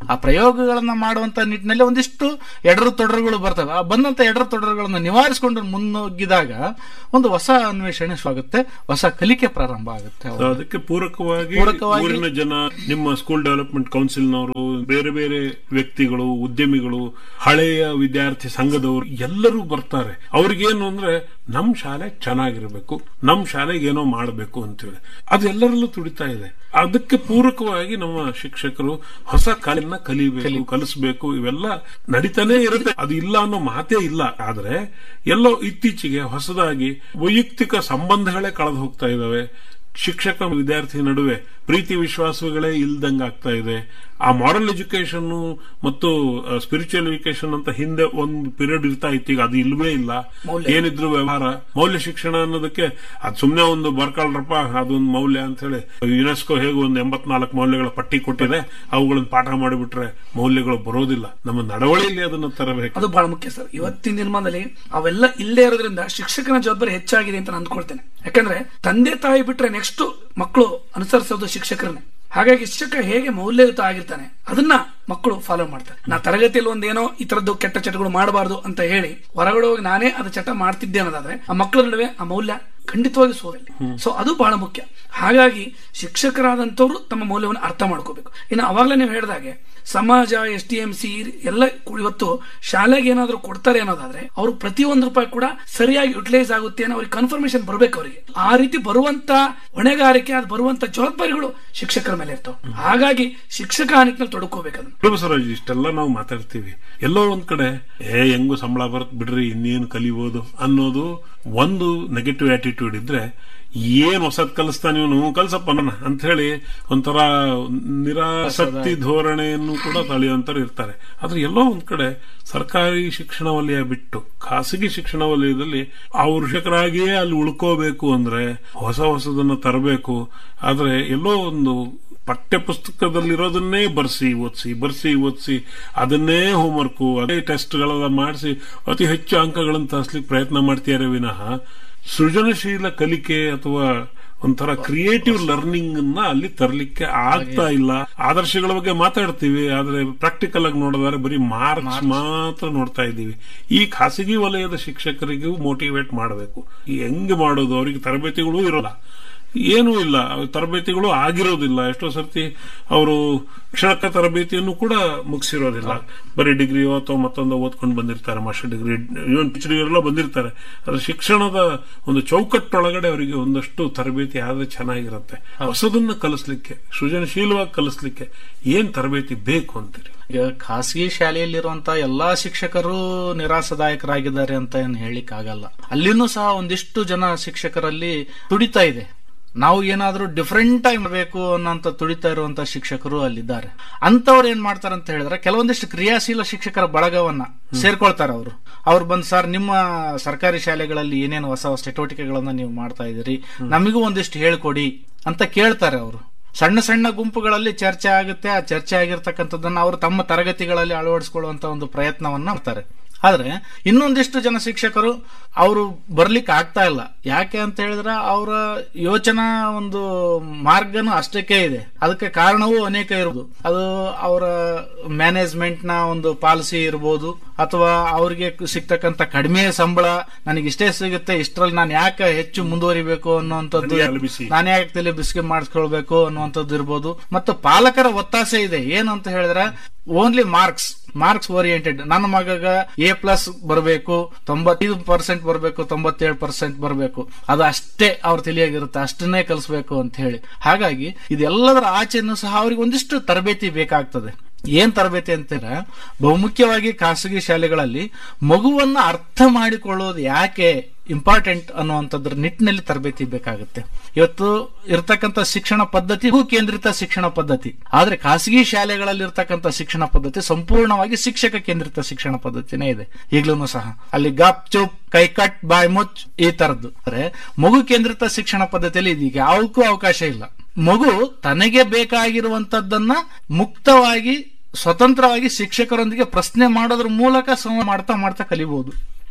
ಆ ಪ್ರಯೋಗಗಳನ್ನ ಮಾಡುವಂತ ನಿಟ್ಟಿನಲ್ಲಿ ಒಂದಿಷ್ಟು ಎಡರು ತೊಡರುಗಳು ಬರ್ತವೆ ಆ ಬಂದಂತ ಎಡರು ತೊಡರುಗಳನ್ನ ನಿವಾರಿಸಿಕೊಂಡು ಮುನ್ನುಗ್ಗಿದಾಗ ಒಂದು ಹೊಸ ಅನ್ವೇಷಣೆ ಆಗುತ್ತೆ ಹೊಸ ಕಲಿಕೆ ಪ್ರಾರಂಭ ಆಗುತ್ತೆ So ಅದಕ್ಕೆ ಪೂರಕವಾಗಿ ಪೂರಕವಾಗಿ- ಊರಿನ ಜನ ನಿಮ್ಮ ಸ್ಕೂಲ್ ಡೆವಲಪ್ಮೆಂಟ್ ಕೌನ್ಸಿಲ್ನವರು ಬೇರೆ ಬೇರೆ ವ್ಯಕ್ತಿಗಳು ಉದ್ಯಮಿಗಳು ಹಳೆಯ ವಿದ್ಯಾರ್ಥಿ ಸಂಘದವರು ಎಲ್ಲರೂ ಬರ್ತಾರೆ ಅವ್ರಿಗೇನು ಅಂದ್ರೆ ನಮ್ ಶಾಲೆ ಚೆನ್ನಾಗಿರ್ಬೇಕು ನಮ್ ಶಾಲೆಗೆ ಏನೋ ಮಾಡಬೇಕು ಅಂತೇಳಿ ಅದು ಎಲ್ಲರಲ್ಲೂ ತುಡಿತಾ ಇದೆ ಅದಕ್ಕೆ ಪೂರಕವಾಗಿ ನಮ್ಮ ಶಿಕ್ಷಕರು ಹೊಸ ಕಲೆಯನ್ನ ಕಲಿಬೇಕು ಕಲಿಸ್ಬೇಕು ಇವೆಲ್ಲ ನಡೀತಾನೆ ಇರುತ್ತೆ ಅದು ಇಲ್ಲ ಅನ್ನೋ ಮಾತೇ ಇಲ್ಲ ಆದ್ರೆ ಎಲ್ಲೋ ಇತ್ತೀಚೆಗೆ ಹೊಸದಾಗಿ ವೈಯಕ್ತಿಕ ಸಂಬಂಧಗಳೇ ಕಳೆದು ಹೋಗ್ತಾ ಇದಾವೆ ಶಿಕ್ಷಕ ವಿದ್ಯಾರ್ಥಿ ನಡುವೆ ಪ್ರೀತಿ ವಿಶ್ವಾಸಗಳೇ ಇಲ್ದಂಗ ಆಗ್ತಾ ಇದೆ ಆ ಮಾರಲ್ ಎಜುಕೇಶನ್ ಮತ್ತು ಸ್ಪಿರಿಚುವಲ್ ಎಜುಕೇಶನ್ ಅಂತ ಹಿಂದೆ ಒಂದು ಪೀರಿಯಡ್ ಇರ್ತಾ ಇತ್ತು ಈಗ ಅದು ಇಲ್ವೇ ಇಲ್ಲ ಮೌಲ್ಯ. ಏನಿದ್ರು ವ್ಯವಹಾರ ಮೌಲ್ಯ ಶಿಕ್ಷಣ ಅನ್ನೋದಕ್ಕೆ ಅದು ಸುಮ್ನೆ ಒಂದು ಬರ್ಕೊಳ್ರಪ್ಪ ಅದೊಂದು ಮೌಲ್ಯ ಅಂತ ಹೇಳಿ ಯುನೆಸ್ಕೋ ಹೇಗೆ ಒಂದು ಎಂಬತ್ನಾಲ್ಕು ಮೌಲ್ಯಗಳ ಪಟ್ಟಿ ಕೊಟ್ಟಿದೆ ಅವುಗಳನ್ನ ಪಾಠ ಮಾಡಿಬಿಟ್ರೆ ಮೌಲ್ಯಗಳು ಬರೋದಿಲ್ಲ ನಮ್ಮ ನಡವಳಿಯಲ್ಲಿ ಅದನ್ನು ತರಬೇಕು ಅದು ಬಹಳ ಮುಖ್ಯ ಸರ್ ಇವತ್ತಿನ ದಿನಮಾನದಲ್ಲಿ ಅವೆಲ್ಲ ಇಲ್ಲೇ ಇರೋದ್ರಿಂದ ಶಿಕ್ಷಕನ ಜವಾಬ್ದಾರಿ ಹೆಚ್ಚಾಗಿದೆ ಅಂತ ನಾನು ಅಂದ್ಕೊಳ್ತೇನೆ ಯಾಕಂದ್ರೆ ತಂದೆ ತಾಯಿ ಬಿಟ್ರೆ ನೆಕ್ಸ್ಟ್ ಮಕ್ಕಳು ಅನುಸರಿಸೋದು ಶಿಕ್ಷಕರನ್ನೇ ಹಾಗಾಗಿ ಶಿಕ್ಷಕ ಹೇಗೆ ಮೌಲ್ಯಯುತ ಆಗಿರ್ತಾನೆ ಅದನ್ನ ಮಕ್ಕಳು ಫಾಲೋ ಮಾಡ್ತಾರೆ ನಾ ತರಗತಿಯಲ್ಲಿ ಒಂದೇನೋ ಈ ತರದ್ದು ಕೆಟ್ಟ ಚಟಗಳು ಮಾಡಬಾರ್ದು ಅಂತ ಹೇಳಿ ಹೊರಗಡೆ ಹೋಗಿ ನಾನೇ ಅದು ಚಟ ಮಾಡ್ತಿದ್ದೆ ಅನ್ನೋದಾದ್ರೆ ಆ ಮಕ್ಕಳ ನಡುವೆ ಆ ಮೌಲ್ಯ ಖಂಡಿತವಾಗಿ ಸೋದಲ್ಲಿ ಸೊ ಅದು ಬಹಳ ಮುಖ್ಯ ಹಾಗಾಗಿ ಶಿಕ್ಷಕರಾದಂಥವ್ರು ತಮ್ಮ ಮೌಲ್ಯವನ್ನು ಅರ್ಥ ಮಾಡ್ಕೋಬೇಕು ಇನ್ನು ಅವಾಗಲೇ ನೀವು ಹೇಳಿದಾಗೆ ಸಮಾಜ ಎಸ್ ಟಿ ಎಂ ಸಿ ಎಲ್ಲ ಕೂಡ ಇವತ್ತು ಶಾಲೆಗೆ ಏನಾದ್ರು ಕೊಡ್ತಾರೆ ಅನ್ನೋದಾದ್ರೆ ಅವರು ಪ್ರತಿ ಒಂದು ರೂಪಾಯಿ ಕೂಡ ಸರಿಯಾಗಿ ಯುಟಿಲೈಸ್ ಆಗುತ್ತೆ ಅನ್ನೋ ಅವ್ರಿಗೆ ಕನ್ಫರ್ಮೇಶನ್ ಬರ್ಬೇಕು ಅವರಿಗೆ ಆ ರೀತಿ ಬರುವಂತ ಹೊಣೆಗಾರಿಕೆ ಅದು ಬರುವಂತ ಜವಾಬ್ದಾರಿಗಳು ಶಿಕ್ಷಕರ ಮೇಲೆ ಇರ್ತಾವೆ ಹಾಗಾಗಿ ಶಿಕ್ಷಕ ಆ ನಿಟ್ಟಿನಲ್ಲಿ ತೊಡ್ಕೋಬೇಕು ಅದನ್ನ ಪ್ರೊಫೆಸರ್ ಇಷ್ಟೆಲ್ಲ ನಾವು ಮಾತಾಡ್ತೀವಿ ಎಲ್ಲೋ ಒಂದ್ ಕಡೆ ಏ ಹೆಂಗು ಸಂಬಳ ಬರತ್ ಬಿಡ್ರಿ ಇನ್ನೇನು ಕಲಿಬಹುದು ಅನ್ನೋದು ಒಂದು ನೆಗೆಟಿವ್ ಆಟಿಟ್ಯೂಡ್ ಇದ್ರೆ ಏನ್ ಹೊಸದ್ ಕಲಿಸ್ತಾನೆ ಇವನು ಕಲ್ಸಪ್ಪ ನನ್ನ ಅಂತ ಹೇಳಿ ಒಂಥರ ನಿರಾಸಕ್ತಿ ಧೋರಣೆಯನ್ನು ಕೂಡ ತಳೆಯುವಂತರು ಇರ್ತಾರೆ ಆದ್ರೆ ಎಲ್ಲೋ ಒಂದ್ ಕಡೆ ಸರ್ಕಾರಿ ಶಿಕ್ಷಣ ವಲಯ ಬಿಟ್ಟು ಖಾಸಗಿ ಶಿಕ್ಷಣ ವಲಯದಲ್ಲಿ ಅವ್ರ ಶಿಕ್ಷಕರಾಗಿಯೇ ಅಲ್ಲಿ ಉಳ್ಕೋಬೇಕು ಅಂದ್ರೆ ಹೊಸ ಹೊಸದನ್ನ ತರಬೇಕು ಆದ್ರೆ ಎಲ್ಲೋ ಒಂದು ಪಠ್ಯ ಪುಸ್ತಕದಲ್ಲಿರೋದನ್ನೇ ಬರ್ಸಿ ಓದಿಸಿ ಬರ್ಸಿ ಓದಿಸಿ ಅದನ್ನೇ ಹೋಮ್ವರ್ಕು ಅದೇ ಟೆಸ್ಟ್ಗಳೆಲ್ಲ ಮಾಡಿಸಿ ಅತಿ ಹೆಚ್ಚು ಅಂಕಗಳನ್ನು ತರಿಸ್ಲಿಕ್ಕೆ ಪ್ರಯತ್ನ ಮಾಡ್ತಿದ್ದಾರೆ ವಿನಃ ಸೃಜನಶೀಲ ಕಲಿಕೆ ಅಥವಾ ಒಂಥರ ಕ್ರಿಯೇಟಿವ್ ಲರ್ನಿಂಗ್ ಅನ್ನ ಅಲ್ಲಿ ತರಲಿಕ್ಕೆ ಆಗ್ತಾ ಇಲ್ಲ ಆದರ್ಶಗಳ ಬಗ್ಗೆ ಮಾತಾಡ್ತೀವಿ ಆದ್ರೆ ಪ್ರಾಕ್ಟಿಕಲ್ ಆಗಿ ನೋಡಿದ್ರೆ ಬರೀ ಮಾರ್ಕ್ಸ್ ಮಾತ್ರ ನೋಡ್ತಾ ಇದ್ದೀವಿ ಈ ಖಾಸಗಿ ವಲಯದ ಶಿಕ್ಷಕರಿಗೂ ಮೋಟಿವೇಟ್ ಮಾಡಬೇಕು ಈ ಹೆಂಗ್ ಮಾಡೋದು ಅವರಿಗೆ ತರಬೇತಿಗಳು ಇರೋಲ್ಲ ಏನೂ ಇಲ್ಲ ತರಬೇತಿಗಳು ಆಗಿರೋದಿಲ್ಲ ಎಷ್ಟೋ ಸರ್ತಿ ಅವರು ಕ್ಷಣಕ ತರಬೇತಿಯನ್ನು ಕೂಡ ಮುಗಿಸಿರೋದಿಲ್ಲ ಬರೀ ಡಿಗ್ರಿಯೋ ಅಥವಾ ಮತ್ತೊಂದು ಓದ್ಕೊಂಡು ಬಂದಿರ್ತಾರೆ master degree even P D ಎಲ್ಲ ಬಂದಿರ್ತಾರೆ ಆದ್ರೆ ಶಿಕ್ಷಣದ ಒಂದು ಚೌಕಟ್ಟೊಳಗಡೆ ಅವರಿಗೆ ಒಂದಷ್ಟು ತರಬೇತಿ ಆದ್ರೆ ಚೆನ್ನಾಗಿರುತ್ತೆ ಹೊಸದನ್ನ ಕಲಿಸ್ಲಿಕ್ಕೆ ಸೃಜನಶೀಲವಾಗಿ ಕಲಿಸ್ಲಿಕ್ಕೆ ಏನ್ ತರಬೇತಿ ಬೇಕು ಅಂತೀರಿ ಈಗ ಖಾಸಗಿ ಶಾಲೆಯಲ್ಲಿರುವಂತ ಎಲ್ಲಾ ಶಿಕ್ಷಕರು ನಿರಾಸದಾಯಕರಾಗಿದ್ದಾರೆ ಅಂತ ಏನು ಹೇಳಿಕ್ ಆಗಲ್ಲ ಅಲ್ಲಿನೂ ಸಹ ಒಂದಿಷ್ಟು ಜನ ಶಿಕ್ಷಕರಲ್ಲಿ ತುಡಿತಾ ಇದೆ ನಾವು ಏನಾದ್ರೂ ಡಿಫ್ರೆಂಟ್ ಆಗಿ ಮಾಡಬೇಕು ಅನ್ನೋಂತ ತುಡಿತಾ ಇರುವಂತ ಶಿಕ್ಷಕರು ಅಲ್ಲಿದ್ದಾರೆ ಅಂತವ್ರು ಏನ್ ಮಾಡ್ತಾರೆ ಅಂತ ಹೇಳಿದ್ರೆ ಕೆಲವೊಂದಿಷ್ಟು ಕ್ರಿಯಾಶೀಲ ಶಿಕ್ಷಕರ ಬಳಗವನ್ನ ಸೇರ್ಕೊಳ್ತಾರೆ ಅವರು ಅವ್ರು ಬಂದು ಸರ್ ನಿಮ್ಮ ಸರ್ಕಾರಿ ಶಾಲೆಗಳಲ್ಲಿ ಏನೇನು ಹೊಸ ಹೊಸ ಚಟುವಟಿಕೆಗಳನ್ನ ನೀವು ಮಾಡ್ತಾ ಇದ್ದೀರಿ ನಮಗೂ ಒಂದಿಷ್ಟು ಹೇಳ್ಕೊಡಿ ಅಂತ ಕೇಳ್ತಾರೆ ಅವರು ಸಣ್ಣ ಸಣ್ಣ ಗುಂಪುಗಳಲ್ಲಿ ಚರ್ಚೆ ಆಗುತ್ತೆ ಆ ಚರ್ಚೆ ಆಗಿರ್ತಕ್ಕಂಥದ್ದನ್ನ ಅವರು ತಮ್ಮ ತರಗತಿಗಳಲ್ಲಿ ಅಳವಡಿಸಿಕೊಳ್ಳುವಂತ ಒಂದು ಪ್ರಯತ್ನವನ್ನ ಮಾಡ್ತಾರೆ ಆದ್ರೆ ಇನ್ನೊಂದಿಷ್ಟು ಜನ ಶಿಕ್ಷಕರು ಅವರು ಬರ್ಲಿಕ್ಕೆ ಆಗ್ತಾ ಇಲ್ಲ ಯಾಕೆ ಅಂತ ಹೇಳಿದ್ರೆ ಅವರ ಯೋಚನಾ ಒಂದು ಮಾರ್ಗನು ಅಷ್ಟಕ್ಕೆ ಇದೆ ಅದಕ್ಕೆ ಕಾರಣವೂ ಅನೇಕ ಇರಬಹುದು ಅದು ಅವರ ಮ್ಯಾನೇಜ್ಮೆಂಟ್ ನ ಒಂದು ಪಾಲಿಸಿ ಇರಬಹುದು ಅಥವಾ ಅವ್ರಿಗೆ ಸಿಗ್ತಕ್ಕಂತ ಕಡಿಮೆ ಸಂಬಳ ನನಗೆ ಇಷ್ಟೇ ಸಿಗುತ್ತೆ ಇಷ್ಟರಲ್ಲಿ ನಾನು ಯಾಕೆ ಹೆಚ್ಚು ಮುಂದುವರಿಬೇಕು ಅನ್ನುವಂಥದ್ದು ನನಗೆ ಅಲಬಿಸಿ. ನಾನೇ ಯಾಕೆ ತಲೆ ಬಿಸಿಗೆ ಮಾಡಿಸ್ಕೊಳ್ಬೇಕು ಅನ್ನುವಂಥದ್ದು ಇರ್ಬೋದು ಮತ್ತು ಪಾಲಕರ ಒತ್ತಾಸೆ ಇದೆ ಏನು ಅಂತ ಹೇಳಿದ್ರೆ ಓನ್ಲಿ ಮಾರ್ಕ್ಸ್ ಮಾರ್ಕ್ಸ್ ಓರಿಯೆಂಟೆಡ್ ನನ್ನ ಮಗಗ ಎ ಪ್ಲಸ್ ಬರಬೇಕು ತೊಂಬತ್ತೈದು ಪರ್ಸೆಂಟ್ ಬರಬೇಕು ತೊಂಬತ್ತೇಳು ಪರ್ಸೆಂಟ್ ಬರಬೇಕು ಅದು ಅಷ್ಟೇ ಅವ್ರ ತಿಳಿಯಾಗಿರುತ್ತೆ ಅಷ್ಟನ್ನೇ ಕಲಿಸ್ಬೇಕು ಅಂತ ಹೇಳಿ ಹಾಗಾಗಿ ಇದೆಲ್ಲದರ ಆಚೆನೂ ಸಹ ಅವ್ರಿಗೆ ಒಂದಿಷ್ಟು ತರಬೇತಿ ಬೇಕಾಗ್ತದೆ ಏನ್ ತರಬೇತಿ ಅಂತೀರ ಬಹುಮುಖ್ಯವಾಗಿ ಖಾಸಗಿ ಶಾಲೆಗಳಲ್ಲಿ ಮಗುವನ್ನ ಅರ್ಥ ಮಾಡಿಕೊಳ್ಳೋದು ಯಾಕೆ ಇಂಪಾರ್ಟೆಂಟ್ ಅನ್ನುವಂಥದ್ರ ನಿಟ್ಟಿನಲ್ಲಿ ತರಬೇತಿ ಬೇಕಾಗುತ್ತೆ ಇವತ್ತು ಇರತಕ್ಕಂತ ಶಿಕ್ಷಣ ಪದ್ಧತಿ ಭೂ ಕೇಂದ್ರಿತ ಶಿಕ್ಷಣ ಪದ್ಧತಿ ಆದ್ರೆ ಖಾಸಗಿ ಶಾಲೆಗಳಲ್ಲಿ ಇರತಕ್ಕಂತ ಶಿಕ್ಷಣ ಪದ್ಧತಿ ಸಂಪೂರ್ಣವಾಗಿ ಶಿಕ್ಷಕ ಕೇಂದ್ರಿತ ಶಿಕ್ಷಣ ಪದ್ಧತಿನೇ ಇದೆ ಈಗ್ಲೂ ಸಹ ಅಲ್ಲಿ ಗಪ್ ಚುಪ್ ಕೈ ಕಟ್ ಬಾಯ್ ಮುಚ್ ಈ ತರದ್ದು ಅಂದ್ರೆ ಮಗು ಕೇಂದ್ರಿತ ಶಿಕ್ಷಣ ಪದ್ಧತಿಯಲ್ಲಿ ಇದೀಗ ಯಾವಕ್ಕೂ ಅವಕಾಶ ಇಲ್ಲ ಮಗು ತನಗೆ ಬೇಕಾಗಿರುವಂತದ್ದನ್ನ ಮುಕ್ತವಾಗಿ ಸ್ವತಂತ್ರವಾಗಿ ಶಿಕ್ಷಕರೊಂದಿಗೆ ಪ್ರಶ್ನೆ ಮಾಡೋದ್ರ ಮೂಲಕ ಸಂವಾದ ಮಾಡ್ತಾ ಮಾಡ್ತಾ ಕಲಿಬಹುದು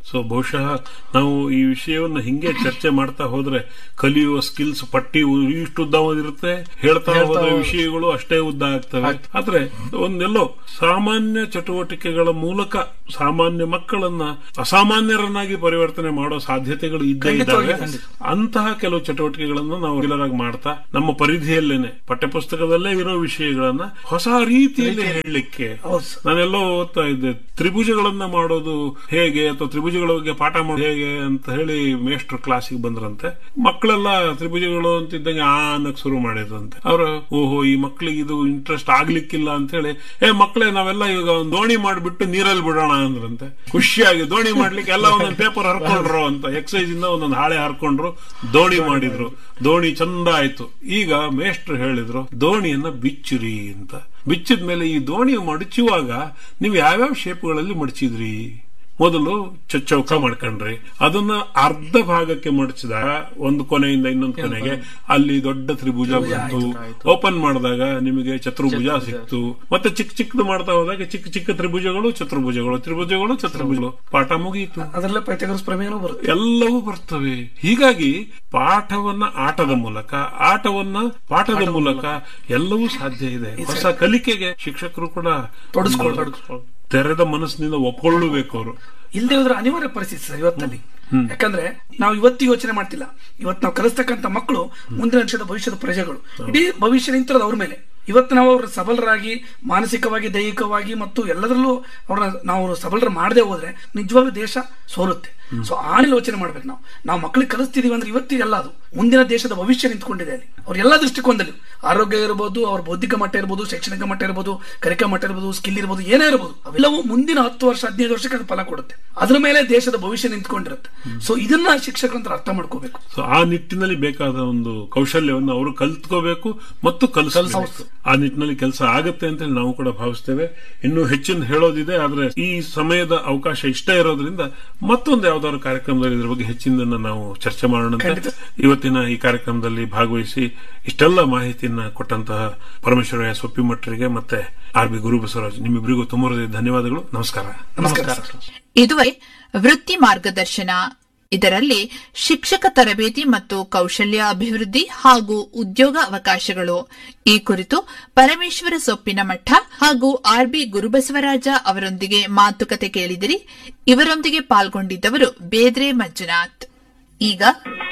ಸೊ ಬಹುಶಃ ನಾವು ಈ ವಿಷಯವನ್ನ ಹಿಂಗೆ ಚರ್ಚೆ ಮಾಡ್ತಾ ಹೋದ್ರೆ ಕಲಿಯುವ ಸ್ಕಿಲ್ಸ್ ಪಟ್ಟಿ ಇಷ್ಟು ಉದ್ದ ಇರುತ್ತೆ ಹೇಳ್ತಾ ಹೋದ ವಿಷಯಗಳು ಅಷ್ಟೇ ಉದ್ದ ಆಗ್ತವೆ ಆದ್ರೆ ಒಂದೆಲ್ಲೋ ಸಾಮಾನ್ಯ ಚಟುವಟಿಕೆಗಳ ಮೂಲಕ ಸಾಮಾನ್ಯ ಮಕ್ಕಳನ್ನ ಅಸಾಮಾನ್ಯರನ್ನಾಗಿ ಪರಿವರ್ತನೆ ಮಾಡೋ ಸಾಧ್ಯತೆಗಳು ಇದ್ದೇ ಇದ್ದಾವೆ ಅಂತಹ ಕೆಲವು ಚಟುವಟಿಕೆಗಳನ್ನ ನಾವು ರೆಗ್ಯುಲರ್ ಆಗಿ ಮಾಡ್ತಾ ನಮ್ಮ ಪರಿಧಿಯಲ್ಲೇನೆ ಪಠ್ಯಪುಸ್ತಕದಲ್ಲೇ ಇರೋ ವಿಷಯಗಳನ್ನ ಹೊಸ ರೀತಿಯಲ್ಲಿ ಹೇಳಲಿಕ್ಕೆ ಹೌದು ಸರ್. ನಾನೆಲ್ಲೋ ಓದ್ತಾ ಇದ್ದೆ ತ್ರಿಭುಜಗಳನ್ನ ಮಾಡೋದು ಹೇಗೆ ಅಥವಾ ತ್ರಿಭುಜಗಳ ಬಗ್ಗೆ ಪಾಠ ಮಾಡೋದು ಹೇಗೆ ಅಂತ ಹೇಳಿ ಮೇಷ್ಟ್ರು ಕ್ಲಾಸಿಗೆ ಬಂದ್ರಂತೆ ಮಕ್ಕಳೆಲ್ಲ ತ್ರಿಭುಜಗಳು ಅಂತಿದ್ದಂಗೆ ಆ ಅನ್ನಕ್ ಶುರು ಮಾಡಿದ್ರಂತೆ ಅವ್ರು ಓಹೋ ಈ ಮಕ್ಳಿಗೆ ಇದು ಇಂಟ್ರೆಸ್ಟ್ ಆಗ್ಲಿಕ್ಕಿಲ್ಲ ಅಂತ ಹೇಳಿ ಏ ಮಕ್ಕಳೇ ನಾವೆಲ್ಲ ಈಗ ಒಂದು ದೋಣಿ ಮಾಡಿಬಿಟ್ಟು ನೀರಲ್ಲಿ ಬಿಡೋಣ ಅಂದ್ರಂತೆ ಖುಷಿಯಾಗಿ ದೋಣಿ ಮಾಡ್ಲಿಕ್ಕೆ ಎಲ್ಲ ಒಂದೊಂದು ಪೇಪರ್ ಹರ್ಕೊಂಡ್ರು ಅಂತ ಎಕ್ಸೈಸ್ ಇಂದ ಒಂದೊಂದು ಹಾಳೆ ಹರ್ಕೊಂಡ್ರು ದೋಣಿ ಮಾಡಿದ್ರು ದೋಣಿ ಚಂದ ಆಯ್ತು ಈಗ ಮೇಷ್ಟ್ರು ಹೇಳಿದ್ರು ದೋಣಿಯನ್ನ ಬಿಚ್ಚಿರಿ ಅಂತ ಬಿಚ್ಚಿದ ಮೇಲೆ ಈ ದೋಣಿ ಮಡಚುವಾಗ ನೀವು ಯಾವ್ಯಾವ ಶೇಪ್ಗಳಲ್ಲಿ ಮಡಚಿದ್ರಿ ಮೊದಲು ಚೌಕ ಮಾಡ್ಕೊಂಡ್ರಿ ಅದನ್ನ ಅರ್ಧ ಭಾಗಕ್ಕೆ ಮಡಚಿದಾಗ ಒಂದು ಕೊನೆಯಿಂದ ಇನ್ನೊಂದು ಕೊನೆಗೆ ಅಲ್ಲಿ ದೊಡ್ಡ ತ್ರಿಭುಜ ಬಂತು ಓಪನ್ ಮಾಡಿದಾಗ ನಿಮಗೆ ಚತುರ್ಭುಜ ಸಿಕ್ತು ಮತ್ತೆ ಚಿಕ್ಕ ಚಿಕ್ಕದು ಮಾಡ್ತಾ ಹೋದಾಗ ಚಿಕ್ಕ ಚಿಕ್ಕ ತ್ರಿಭುಜಗಳು ಚತುರ್ಭುಜಗಳು ತ್ರಿಭುಜಗಳು ಚತುರ್ಭುಜಗಳು ಪಾಠ ಮುಗಿಯಿತು ಅದರಲ್ಲೇ ಪೈಥಾಗರಸ್ ಪ್ರಮೇಯನೂ ಬರುತ್ತೆ ಎಲ್ಲವೂ ಬರ್ತವೆ ಹೀಗಾಗಿ ಪಾಠವನ್ನ ಆಟದ ಮೂಲಕ ಆಟವನ್ನ ಪಾಠದ ಮೂಲಕ ಎಲ್ಲವೂ ಸಾಧ್ಯ ಇದೆ ಹೊಸ ಕಲಿಕೆಗೆ ಶಿಕ್ಷಕರು ಕೂಡ ತೊಡಗಿಸ್ಕೊಳ್ಬೇಕು. ತೆರೆದ ಮನಸ್ಸಿನಿಂದ ಒಪ್ಕೊಳ್ಳಬೇಕು ಅವರು ಇಲ್ಲದೆ ಹೋದ್ರೆ ಅನಿವಾರ್ಯ ಪರಿಸ್ಥಿತಿ ಸರ್ ಇವತ್ತಲ್ಲಿ ಯಾಕಂದ್ರೆ ನಾವು ಇವತ್ತು ಯೋಚನೆ ಮಾಡ್ತಿಲ್ಲ ಇವತ್ತು ನಾವು ಕಲಿಸ್ತಕ್ಕಂಥ ಮಕ್ಕಳು ಮುಂದಿನ ವರ್ಷದ ಭವಿಷ್ಯದ ಪ್ರಜೆಗಳು ಇಡೀ ಭವಿಷ್ಯ ನಿಂತಿರೋದು ಅವ್ರ ಮೇಲೆ ಇವತ್ತು ನಾವು ಅವ್ರ ಸಬಲರಾಗಿ ಮಾನಸಿಕವಾಗಿ ದೈಹಿಕವಾಗಿ ಮತ್ತು ಎಲ್ಲದರಲ್ಲೂ ಅವ್ರನ್ನ ನಾವು ಸಬಲರ ಮಾಡದೆ ಹೋದ್ರೆ ನಿಜವಾಗ್ಲೂ ದೇಶ ಸೋಲುತ್ತೆ ಸೊ ಆ ಯೋಚನೆ ಮಾಡ್ಬೇಕು ನಾವು ನಾವು ಮಕ್ಕಳಿಗೆ ಕಲಿಸ್ತಿದೀವಿ ಅಂದ್ರೆ ಇವತ್ತಿಗೆಲ್ಲ ಅದು ಮುಂದಿನ ದೇಶದ ಭವಿಷ್ಯ ನಿಂತ್ಕೊಂಡಿದೆ ಅಲ್ಲಿ ಅವ್ರ ಎಲ್ಲಾ ದೃಷ್ಟಿಕೋನದಲ್ಲಿ ಆರೋಗ್ಯ ಇರಬಹುದು ಅವ್ರ ಬೌದ್ಧಿಕ ಮಟ್ಟ ಇರ್ಬೋದು ಶೈಕ್ಷಣಿಕ ಮಟ್ಟ ಇರ್ಬೋದು ಕರಿಕ ಮಟ್ಟ ಇರ್ಬೋದು ಸ್ಕಿಲ್ ಇರ್ಬೋದು ಏನೇ ಇರ್ಬೋದು ಅವೆಲ್ಲವೂ ಮುಂದಿನ ಹತ್ತು ವರ್ಷ ಹದಿನೈದು ವರ್ಷಕ್ಕೆ ಅದು ಫಲ ಕೊಡುತ್ತೆ ಅದ್ರ ಮೇಲೆ ದೇಶದ ಭವಿಷ್ಯ ನಿಂತ್ಕೊಂಡಿರುತ್ತೆ ಸೊ ಇದನ್ನ ಶಿಕ್ಷಕರಂತ ಅರ್ಥ ಮಾಡ್ಕೋಬೇಕು ಸೊ ಆ ನಿಟ್ಟಿನಲ್ಲಿ ಬೇಕಾದ ಒಂದು ಕೌಶಲ್ಯವನ್ನು ಅವರು ಕಲ್ತ್ಕೋಬೇಕು ಮತ್ತು ಕಲಿಸಬೇಕು ಆ ನಿಟ್ಟಿನಲ್ಲಿ ಕೆಲಸ ಆಗುತ್ತೆ ಅಂತ ಹೇಳಿ ನಾವು ಕೂಡ ಭಾವಿಸ್ತೇವೆ ಇನ್ನು ಹೆಚ್ಚಿನ ಹೇಳೋದಿದೆ ಆದ್ರೆ ಈ ಸಮಯದ ಅವಕಾಶ ಇಷ್ಟ ಇರೋದ್ರಿಂದ ಮತ್ತೊಂದು ಯಾವ್ದಾದ್ರು ಕಾರ್ಯಕ್ರಮದಲ್ಲಿ ಇದ್ರ ಬಗ್ಗೆ ಹೆಚ್ಚಿನ ನಾವು ಚರ್ಚೆ ಮಾಡೋಣ ಖಂಡಿತ. ಇವತ್ತಿನ ಈ ಕಾರ್ಯಕ್ರಮದಲ್ಲಿ ಭಾಗವಹಿಸಿ ಇಷ್ಟೆಲ್ಲ ಮಾಹಿತಿಯನ್ನ ಕೊಟ್ಟಂತಹ ಪರಮೇಶ್ವರಯ್ಯ ಸೊಪ್ಪಿಮಠರಿಗೆ ಮತ್ತೆ ಆರ್ ಬಿ ಗುರು ಬಸವರಾಜ್ ನಿಮ್ಮಿಬ್ಬರಿಗೂ ತುಂಬ ಹೃದಯದ ಧನ್ಯವಾದಗಳು ನಮಸ್ಕಾರ ನಮಸ್ಕಾರ ಸರ್. ಇದುವರೆ ವೃತ್ತಿ ಮಾರ್ಗದರ್ಶನ ಇದರಲ್ಲಿ ಶಿಕ್ಷಕ ತರಬೇತಿ ಮತ್ತು ಕೌಶಲ್ಯ ಅಭಿವೃದ್ಧಿ ಹಾಗೂ ಉದ್ಯೋಗ ಅವಕಾಶಗಳು ಈ ಕುರಿತು ಪರಮೇಶ್ವರ ಸೊಪ್ಪಿನ ಮಠ ಹಾಗೂ ಆರ್ಬಿ ಗುರುಬಸವರಾಜ ಅವರೊಂದಿಗೆ ಮಾತುಕತೆ ಕೇಳಿದಿರಿ ಇವರೊಂದಿಗೆ ಪಾಲ್ಗೊಂಡಿದ್ದವರು ಬೇದ್ರೆ ಮಂಜುನಾಥ್ ಈಗ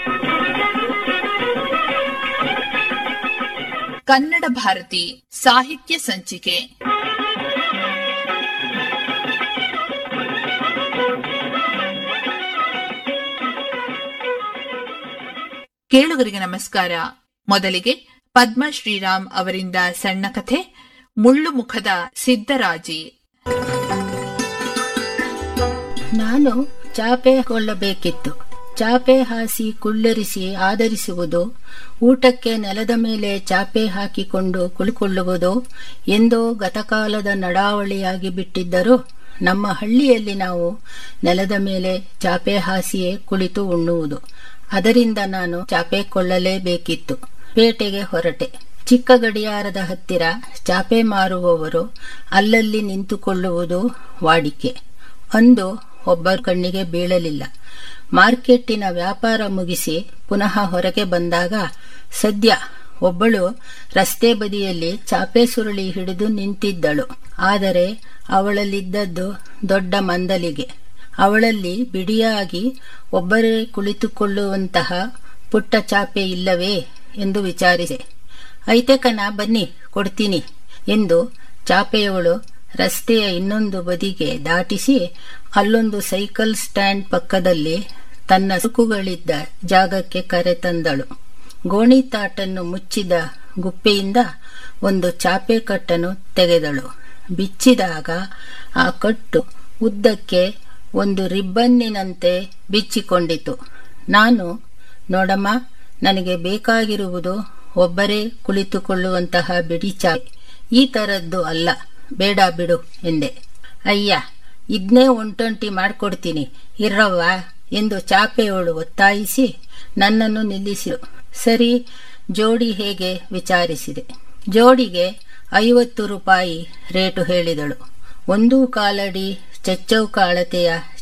ಕನ್ನಡ ಭಾರತಿ ಸಾಹಿತ್ಯ ಸಂಚಿಕೆ ಕೇಳುಗರಿಗೆ ನಮಸ್ಕಾರ ಮೊದಲಿಗೆ ಪದ್ಮ ಶ್ರೀರಾಮ್ ಅವರಿಂದ ಸಣ್ಣ ಕಥೆ ಮುಳ್ಳು ಮುಖದ ಸಿದ್ದರಾಜಿ ನಾನು ಚಾಪೆ ಕೊಳ್ಳಬೇಕಿತ್ತು ಚಾಪೆ ಹಾಸಿ ಕುಳ್ಳರಿಸಿ ಆದರಿಸುವುದು ಊಟಕ್ಕೆ ನೆಲದ ಮೇಲೆ ಚಾಪೆ ಹಾಕಿಕೊಂಡು ಕುಳಿಕೊಳ್ಳುವುದು ಎಂದೋ ಗತಕಾಲದ ನಡಾವಳಿಯಾಗಿ ಬಿಟ್ಟಿದ್ದರೂ ನಮ್ಮ ಹಳ್ಳಿಯಲ್ಲಿ ನಾವು ನೆಲದ ಮೇಲೆ ಚಾಪೆ ಹಾಸಿಯೇ ಕುಳಿತು ಉಣ್ಣುವುದು ಅದರಿಂದ ನಾನು ಚಾಪೆ ಕೊಳ್ಳಲೇಬೇಕಿತ್ತು ಪೇಟೆಗೆ ಹೊರಟೆ ಚಿಕ್ಕ ಗಡಿಯಾರದ ಹತ್ತಿರ ಚಾಪೆ ಮಾರುವವರು ಅಲ್ಲಲ್ಲಿ ನಿಂತುಕೊಳ್ಳುವುದು ವಾಡಿಕೆ ಅಂದು ಒಬ್ಬರ ಕಣ್ಣಿಗೆ ಬೀಳಲಿಲ್ಲ ಮಾರ್ಕೆಟ್ಟಿನ ವ್ಯಾಪಾರ ಮುಗಿಸಿ ಪುನಃ ಹೊರಗೆ ಬಂದಾಗ ಸದ್ಯ ಒಬ್ಬಳು ರಸ್ತೆ ಬದಿಯಲ್ಲಿ ಚಾಪೆ ಸುರುಳಿ ಹಿಡಿದು ನಿಂತಿದ್ದಳು ಆದರೆ ಅವಳಲ್ಲಿದ್ದದ್ದು ದೊಡ್ಡ ಮಂದಲಿಗೆ ಅವಳಲ್ಲಿ ಬಿಡಿಯಾಗಿ ಒಬ್ಬರೇ ಕುಳಿತುಕೊಳ್ಳುವಂತಹ ಪುಟ್ಟ ಚಾಪೆ ಇಲ್ಲವೇ ಎಂದು ವಿಚಾರಿಸಿದೆ ಐತೆ ಕಣ ಬನ್ನಿ ಕೊಡ್ತೀನಿ ಎಂದು ಚಾಪೆಯವಳು ರಸ್ತೆಯ ಇನ್ನೊಂದು ಬದಿಗೆ ದಾಟಿಸಿ ಅಲ್ಲೊಂದು ಸೈಕಲ್ ಸ್ಟ್ಯಾಂಡ್ ಪಕ್ಕದಲ್ಲಿ ತನ್ನ ಸುಕುಗಳಿದ್ದ ಜಾಗಕ್ಕೆ ಕರೆತಂದಳು ಗೋಣಿತಾಟನ್ನು ಮುಚ್ಚಿದ ಗುಪ್ಪೆಯಿಂದ ಒಂದು ಚಾಪೆ ಕಟ್ಟನ್ನು ತೆಗೆದಳು ಬಿಚ್ಚಿದಾಗ ಆ ಕಟ್ಟು ಉದ್ದಕ್ಕೆ ಒಂದು ರಿಬ್ಬನ್ನಿನಂತೆ ಬಿಚ್ಚಿಕೊಂಡಿತು ನಾನು ನೋಡಮ್ಮ ನನಗೆ ಬೇಕಾಗಿರುವುದು ಒಬ್ಬರೇ ಕುಳಿತುಕೊಳ್ಳುವಂತಹ ಬಿಡಿ ಚಾಪೆ ಈ ತರದ್ದು ಅಲ್ಲ ಬೇಡ ಬಿಡು ಎಂದೆ ಅಯ್ಯ ಇದ್ನೇ ಒಂಟೊಂಟಿ ಮಾಡ್ಕೊಡ್ತೀನಿ ಇರ್ರವ್ವ ಎಂದು ಚಾಪೆಯವಳು ಒತ್ತಾಯಿಸಿ ನನ್ನನ್ನು ನಿಲ್ಲಿಸಿರು ಸರಿ ಜೋಡಿ ಹೇಗೆ ವಿಚಾರಿಸಿದೆ ಜೋಡಿಗೆ ಐವತ್ತು ರೂಪಾಯಿ ರೇಟು ಹೇಳಿದಳು ಒಂದು ಕಾಲಡಿ ಚಚ್ಚೌಕ ಅಳತೆಯ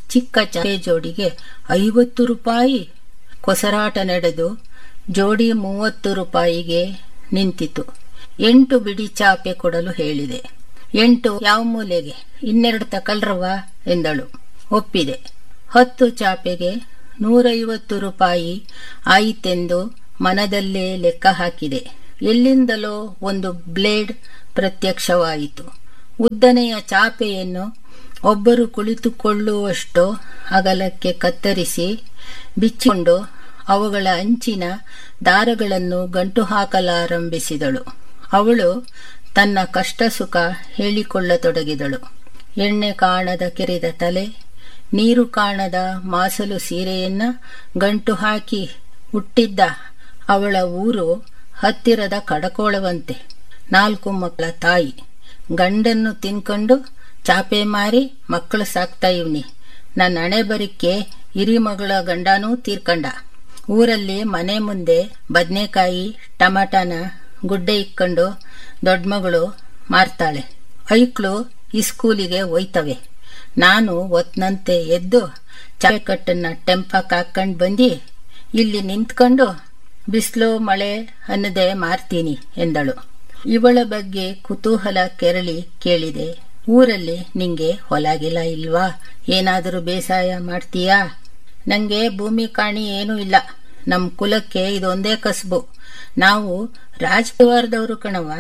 ಚಿಕ್ಕ ಚಾಪೆ ಜೋಡಿಗೆ ಐವತ್ತು ರೂಪಾಯಿ ಕೊಸರಾಟ ನಡೆದು ಜೋಡಿ ಮೂವತ್ತು ರೂಪಾಯಿಗೆ ನಿಂತಿತು ಎಂಟು ಬಿಡಿ ಚಾಪೆ ಕೊಡಲು ಹೇಳಿದೆ ಎಂಟು ಯಾವ ಮೂಲೆಗೆ ಇನ್ನೆರಡು ತಕಲ್ರವ ಎಂದಳು ಒಪ್ಪಿದೆ ಹತ್ತು ಚಾಪೆಗೆ ನೂರೈವತ್ತು ರೂಪಾಯಿ ಆಯಿತೆಂದು ಮನದಲ್ಲೇ ಲೆಕ್ಕ ಹಾಕಿದೆ ಎಲ್ಲಿಂದಲೋ ಒಂದು ಬ್ಲೇಡ್ ಪ್ರತ್ಯಕ್ಷವಾಯಿತು ಉದ್ದನೆಯ ಚಾಪೆಯನ್ನು ಒಬ್ಬರು ಕುಳಿತುಕೊಳ್ಳುವಷ್ಟು ಅಗಲಕ್ಕೆ ಕತ್ತರಿಸಿ ಬಿಚ್ಚಿಕೊಂಡು ಅವುಗಳ ಅಂಚಿನ ದಾರಗಳನ್ನು ಗಂಟು ಹಾಕಲಾರಂಭಿಸಿದಳು ಅವಳು ತನ್ನ ಕಷ್ಟ ಸುಖ ಹೇಳಿಕೊಳ್ಳತೊಡಗಿದಳು ಎಣ್ಣೆ ಕಾಣದ ಕೆರೆದ ತಲೆ ನೀರು ಕಾಣದ ಮಾಸಲು ಸೀರೆಯನ್ನ ಗಂಟು ಹಾಕಿ ಹುಟ್ಟಿದ್ದ ಅವಳ ಊರು ಹತ್ತಿರದ ಕಡಕೋಳವಂತೆ ನಾಲ್ಕು ಮಕ್ಕಳ ತಾಯಿ ಗಂಡನ್ನು ತಿನ್ಕೊಂಡು ಚಾಪೆ ಮಾರಿ ಮಕ್ಕಳು ಸಾಕ್ತಾ ಇವ್ನಿ ನನ್ನ ಹಣೆ ಬರಿಕೆ ಹಿರಿ ಮಗಳ ಗಂಡನೂ ತೀರ್ಕಂಡ ಊರಲ್ಲಿ ಮನೆ ಮುಂದೆ ಬದ್ನೆಕಾಯಿ ಟಮಾಟನ ಗುಡ್ಡೆ ಇಕ್ಕೊಂಡು ದೊಡ್ಡ ಮಗಳು ಮಾರ್ತಾಳೆ ಐಕ್ಳು ಇಸ್ಕೂಲಿಗೆ ಒಯ್ತವೆ ನಾನು ಒತ್ನಂತೆ ಎದ್ದು ಚಾಪೆ ಕಟ್ಟನ್ನ ಟೆಂಪಕ್ ಹಾಕೊಂಡ್ ಬಂದಿ ಇಲ್ಲಿ ನಿಂತ್ಕೊಂಡು ಬಿಸಿಲು ಮಳೆ ಅನ್ನದೆ ಮಾರ್ತೀನಿ ಎಂದಳು ಇವಳ ಬಗ್ಗೆ ಕುತೂಹಲ ಕೆರಳಿ ಕೇಳಿದೆ ಊರಲ್ಲಿ ನಿಂಗೆ ಹೊಲಗಿಲ್ಲ ಇಲ್ವಾ ಏನಾದರೂ ಬೇಸಾಯ ಮಾಡ್ತೀಯಾ ನಂಗೆ ಭೂಮಿ ಕಾಣಿ ಏನೂ ಇಲ್ಲ ನಮ್ ಕುಲಕ್ಕೆ ಇದೊಂದೇ ಕಸಬು ನಾವು ರಾಜಪರಿವಾರದವರು ಕಣವ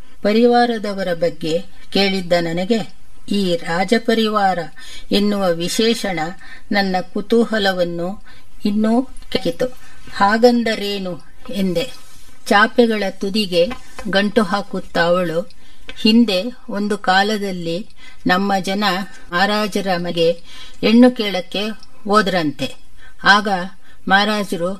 ಪರಿವಾರದವರ ಬಗ್ಗೆ ಕೇಳಿದ್ದ ನನಗೆ ಈ ರಾಜಪರಿವಾರ ಎನ್ನುವ ವಿಶೇಷಣ ನನ್ನ ಕುತೂಹಲವನ್ನು ಇನ್ನೂ ಕೆಕ್ಕಿತು ಹಾಗಂದರೇನು ಎಂದೆ ಚಾಪೆಗಳ ತುದಿಗೆ ಗಂಟು ಹಾಕುತ್ತಾ ಅವಳು ಹಿಂದೆ ಒಂದು ಕಾಲದಲ್ಲಿ ನಮ್ಮ ಜನ ಮಹಾರಾಜರ ಮನೆಗೆ ಹೆಣ್ಣು ಕೇಳಕ್ಕೆ ಹೋದ್ರಂತೆ ಆಗ ಮಹಾರಾಜರು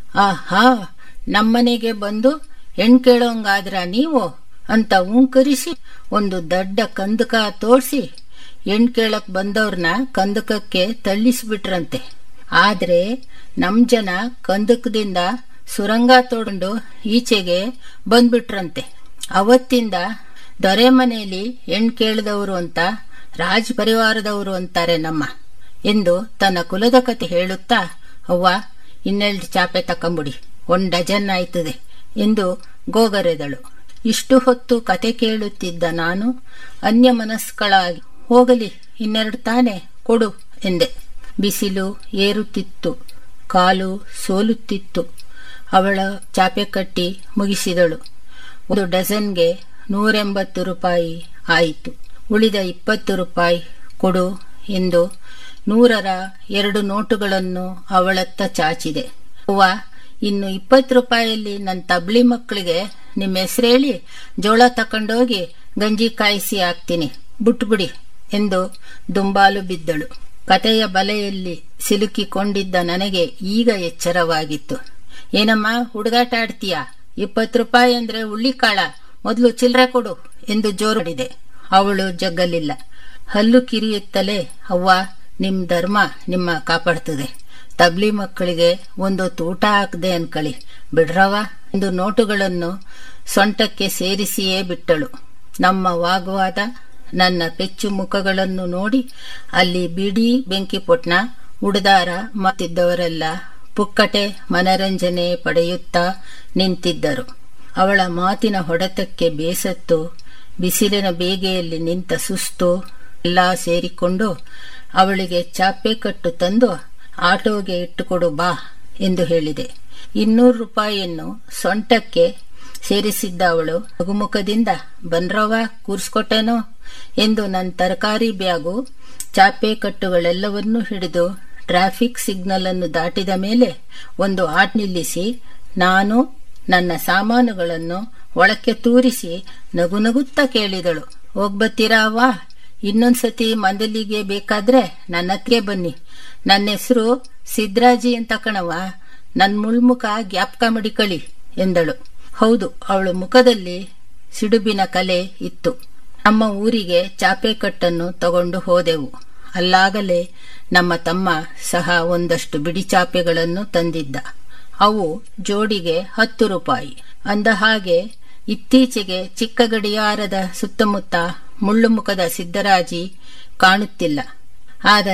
ಆಹಾ ನಮ್ಮನೆಗೆ ಬಂದು ಹೆಣ್ ಕೇಳೋಂಗಾದ್ರ ನೀವು ಅಂತ ಉಂಕರಿಸಿ ಒಂದು ದೊಡ್ಡ ಕಂದಕ ತೋರ್ಸಿ ಹೆಣ್ ಕೇಳಕ್ ಬಂದವ್ರನ್ನ ಕಂದಕಕ್ಕೆ ತಳ್ಳಿಸ್ಬಿಟ್ರಂತೆ ಆದ್ರೆ ನಮ್ ಜನ ಕಂದಕದಿಂದ ಸುರಂಗ ತೋಡ್ಕೊಂಡು ಈಚೆಗೆ ಬಂದ್ಬಿಟ್ರಂತೆ ಅವತ್ತಿಂದ ದೊರೆ ಮನೆಯಲ್ಲಿ ಹೆಣ್ ಕೇಳಿದವರು ಅಂತ ರಾಜ ಪರಿವಾರದವರು ಅಂತಾರೆ ನಮ್ಮ ಎಂದು ತನ್ನ ಕುಲದ ಕತೆ ಹೇಳುತ್ತಾ ಅವ್ವ ಇನ್ನೆರಡು ಚಾಪೆ ತಕೊಂಬಿಡಿ ಒಂದ್ ಡಜನ್ ಆಯ್ತದೆ ಎಂದು ಗೋಗರೆದಳು ಇಷ್ಟು ಹೊತ್ತು ಕತೆ ಕೇಳುತ್ತಿದ್ದ ನಾನು ಅನ್ಯ ಮನಸ್ಕಳಾಗಿ ಹೋಗಲಿ ಇನ್ನೆರಡು ತಾನೆ ಕೊಡು ಎಂದೆ ಬಿಸಿಲು ಏರುತ್ತಿತ್ತು ಕಾಲು ಸೋಲುತ್ತಿತ್ತು ಅವಳ ಚಾಪೆ ಕಟ್ಟಿ ಮುಗಿಸಿದಳು ಒಂದು ಡಜನ್ಗೆ ನೂರೆಂಬತ್ತು ರೂಪಾಯಿ ಆಯಿತು ಉಳಿದ ಇಪ್ಪತ್ತು ರೂಪಾಯಿ ಕೊಡು ಎಂದು ನೂರರ ಎರಡು ನೋಟುಗಳನ್ನು ಅವಳತ್ತ ಚಾಚಿದೆ ಅವ್ವ ಇನ್ನು ಇಪ್ಪತ್ತು ರೂಪಾಯಲ್ಲಿ ನನ್ನ ತಬ್ಲಿ ಮಕ್ಕಳಿಗೆ ನಿಮ್ಮ ಹೆಸರೇಳಿ ಜೋಳ ತಕೊಂಡೋಗಿ ಗಂಜಿ ಕಾಯಿಸಿ ಹಾಕ್ತೀನಿ ಬಿಟ್ಬಿಡಿ ಎಂದು ದುಂಬಾಲು ಬಿದ್ದಳು ಕತೆಯ ಬಲೆಯಲ್ಲಿ ಸಿಲುಕಿಕೊಂಡಿದ್ದ ನನಗೆ ಈಗ ಎಚ್ಚರವಾಗಿತ್ತು ಏನಮ್ಮ ಹುಡುಗಾಟ ಆಡ್ತೀಯಾ ಇಪ್ಪತ್ತು ರೂಪಾಯಿ ಅಂದ್ರೆ ಉಳ್ಳಿಕಾಳ ಮೊದಲು ಚಿಲ್ಲರೆ ಕೊಡು ಎಂದು ಜೋರಡಿದೆ ಅವಳು ಜಗ್ಗಲಿಲ್ಲ ಹಲ್ಲು ಕಿರಿಯುತ್ತಲೇ ಅವ್ವ ನಿಮ್ ಧರ್ಮ ನಿಮ್ಮ ಕಾಪಾಡ್ತದೆ ತಬ್ಲಿ ಮಕ್ಕಳಿಗೆ ಒಂದೊತ್ತು ಊಟ ಹಾಕದೆ ಅನ್ಕಳಿ ಬಿಡ್ರವ ಎಂದು ನೋಟುಗಳನ್ನು ಸೊಂಟಕ್ಕೆ ಸೇರಿಸಿಯೇ ಬಿಟ್ಟಳು ನಮ್ಮ ವಾಗ್ವಾದ ನನ್ನ ಪೆಚ್ಚು ಮುಖಗಳನ್ನು ನೋಡಿ ಅಲ್ಲಿ ಬಿಡಿ ಬೆಂಕಿಪೊಟ್ನ ಉಡದಾರ ಮತ್ತಿದ್ದವರೆಲ್ಲ ಪುಕ್ಕಟೆ ಮನರಂಜನೆ ಪಡೆಯುತ್ತಾ ನಿಂತಿದ್ದರು ಅವಳ ಮಾತಿನ ಹೊಡೆತಕ್ಕೆ ಬೇಸತ್ತು ಬಿಸಿಲಿನ ಬೇಗೆಯಲ್ಲಿ ನಿಂತ ಸುಸ್ತು ಎಲ್ಲ ಸೇರಿಕೊಂಡು ಅವಳಿಗೆ ಚಾಪೆ ಕಟ್ಟು ತಂದು ಆಟೋಗೆ ಇಟ್ಟುಕೊಡು ಬಾ ಎಂದು ಹೇಳಿದೆ ಇನ್ನೂರು ರೂಪಾಯಿಯನ್ನು ಸೊಂಟಕ್ಕೆ ಸೇರಿಸಿದ್ದ ಅವಳು ಮಗುಮುಖದಿಂದ ಬನ್ರವ ಕೂರ್ಸ್ಕೊಟ್ಟೇನೋ ಎಂದು ನನ್ನ ತರಕಾರಿ ಬ್ಯಾಗು ಚಾಪೆ ಕಟ್ಟುಗಳೆಲ್ಲವನ್ನೂ ಹಿಡಿದು ಟ್ರಾಫಿಕ್ ಸಿಗ್ನಲ್ ಅನ್ನು ದಾಟಿದ ಮೇಲೆ ಒಂದು ಆಟ್ ನಿಲ್ಲಿಸಿ ನಾನು ನನ್ನ ಸಾಮಾನುಗಳನ್ನು ಒಳಕ್ಕೆ ತೂರಿಸಿ ನಗು ನಗುತ್ತಾ ಕೇಳಿದಳು ಹೋಗ್ಬತ್ತೀರಾ ಅವ್ವ ಇನ್ನೊಂದ್ಸತಿ ಮಂದಲಿಗೆ ಬೇಕಾದ್ರೆ ನನ್ನ ಹತ್ಗೆ ಬನ್ನಿ ನನ್ನ ಹೆಸರು ಸಿದ್ರಾಜಿ ಅಂತ ಕಣವ ನನ್ ಮುಳ್ಮುಖ ಜ್ಞಾಪಕ ಮಡಿಕಳಿ ಎಂದಳು ಹೌದು ಅವಳ ಮುಖದಲ್ಲಿ ಸಿಡುಬಿನ ಕಲೆ ಇತ್ತು ನಮ್ಮ ಊರಿಗೆ ಚಾಪೆ ಕಟ್ಟನ್ನು ತಗೊಂಡು ಹೋದೆವು ಅಲ್ಲಾಗಲೇ ನಮ್ಮ ತಮ್ಮ ಸಹ ಒಂದಷ್ಟು ಬಿಡಿ ಚಾಪೆಗಳನ್ನು ತಂದಿದ್ದ ಅವು ಜೋಡಿಗೆ ಹತ್ತು ರೂಪಾಯಿ ಅಂದ ಹಾಗೆ ಇತ್ತೀಚೆಗೆ ಚಿಕ್ಕ ಗಡಿಯಾರದ ಸುತ್ತಮುತ್ತ ಮುಳ್ಳುಮುಖದ ಸಿದ್ದರಾಜಿ ಕಾಣುತ್ತಿಲ್ಲ ಆದರೆ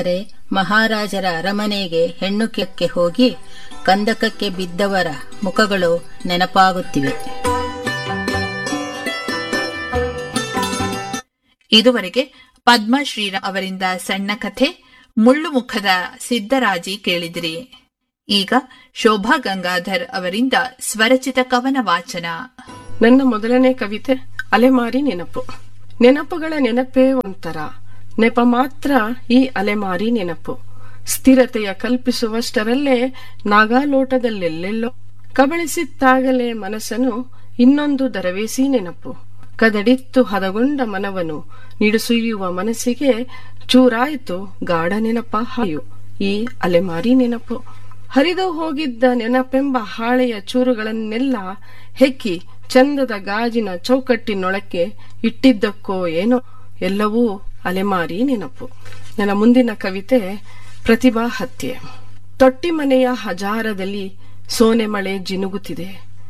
ಮಹಾರಾಜರ ಅರಮನೆಗೆ ಹೆಣ್ಣು ಕೆಕ್ಕೆ ಹೋಗಿ ಕಂದಕಕ್ಕೆ ಬಿದ್ದವರ ಮುಖಗಳು ನೆನಪಾಗುತ್ತಿವೆ ಇದುವರೆಗೆ ಪದ್ಮ ಶ್ರೀರಾಮ್ ಅವರಿಂದ ಸಣ್ಣ ಕಥೆ ಮುಳ್ಳು ಮುಖದ ಸಿದ್ದರಾಜಿ ಕೇಳಿದಿರಿ ಈಗ ಶೋಭಾ ಗಂಗಾಧರ್ ಅವರಿಂದ ಸ್ವರಚಿತ ಕವನ ವಾಚನ ನನ್ನ ಮೊದಲನೇ ಕವಿತೆ ಅಲೆಮಾರಿ ನೆನಪು ನೆನಪುಗಳ ನೆನಪೇ ಒಂಥರ ನೆಪ ಮಾತ್ರ ಈ ಅಲೆಮಾರಿ ನೆನಪು ಸ್ಥಿರತೆಯ ಕಲ್ಪಿಸುವಷ್ಟರಲ್ಲೇ ನಾಗಾಲೋಟದಲ್ಲೆಲ್ಲೆಲ್ಲೋ ಕಬಳಿಸಿತ್ತಾಗಲೇ ಮನಸ್ಸನ್ನು ಇನ್ನೊಂದು ದರವೇಸಿ ನೆನಪು ಕದಡಿತ್ತು ಹದಗೊಂಡ ಮನವನು ನಿಡುಸುಯ್ಯುವ ಮನಸ್ಸಿಗೆ ಚೂರಾಯಿತು ಗಾಢ ನೆನಪ ಹಾಯು ಈ ಅಲೆಮಾರಿ ನೆನಪು ಹರಿದು ಹೋಗಿದ್ದ ನೆನಪೆಂಬ ಹಾಳೆಯ ಚೂರುಗಳನ್ನೆಲ್ಲ ಹೆಕ್ಕಿ ಚಂದದ ಗಾಜಿನ ಚೌಕಟ್ಟಿನೊಳಕ್ಕೆ ಇಟ್ಟಿದ್ದಕ್ಕೋ ಏನೋ ಎಲ್ಲವೂ ಅಲೆಮಾರಿ ನೆನಪು ನನ್ನ ಮುಂದಿನ ಕವಿತೆ ಪ್ರತಿಭಾ ಹತ್ಯೆ ತೊಟ್ಟಿಮನೆಯ ಹಜಾರದಲ್ಲಿ ಸೋನೆ ಮಳೆ ಜಿನುಗುತ್ತಿದೆ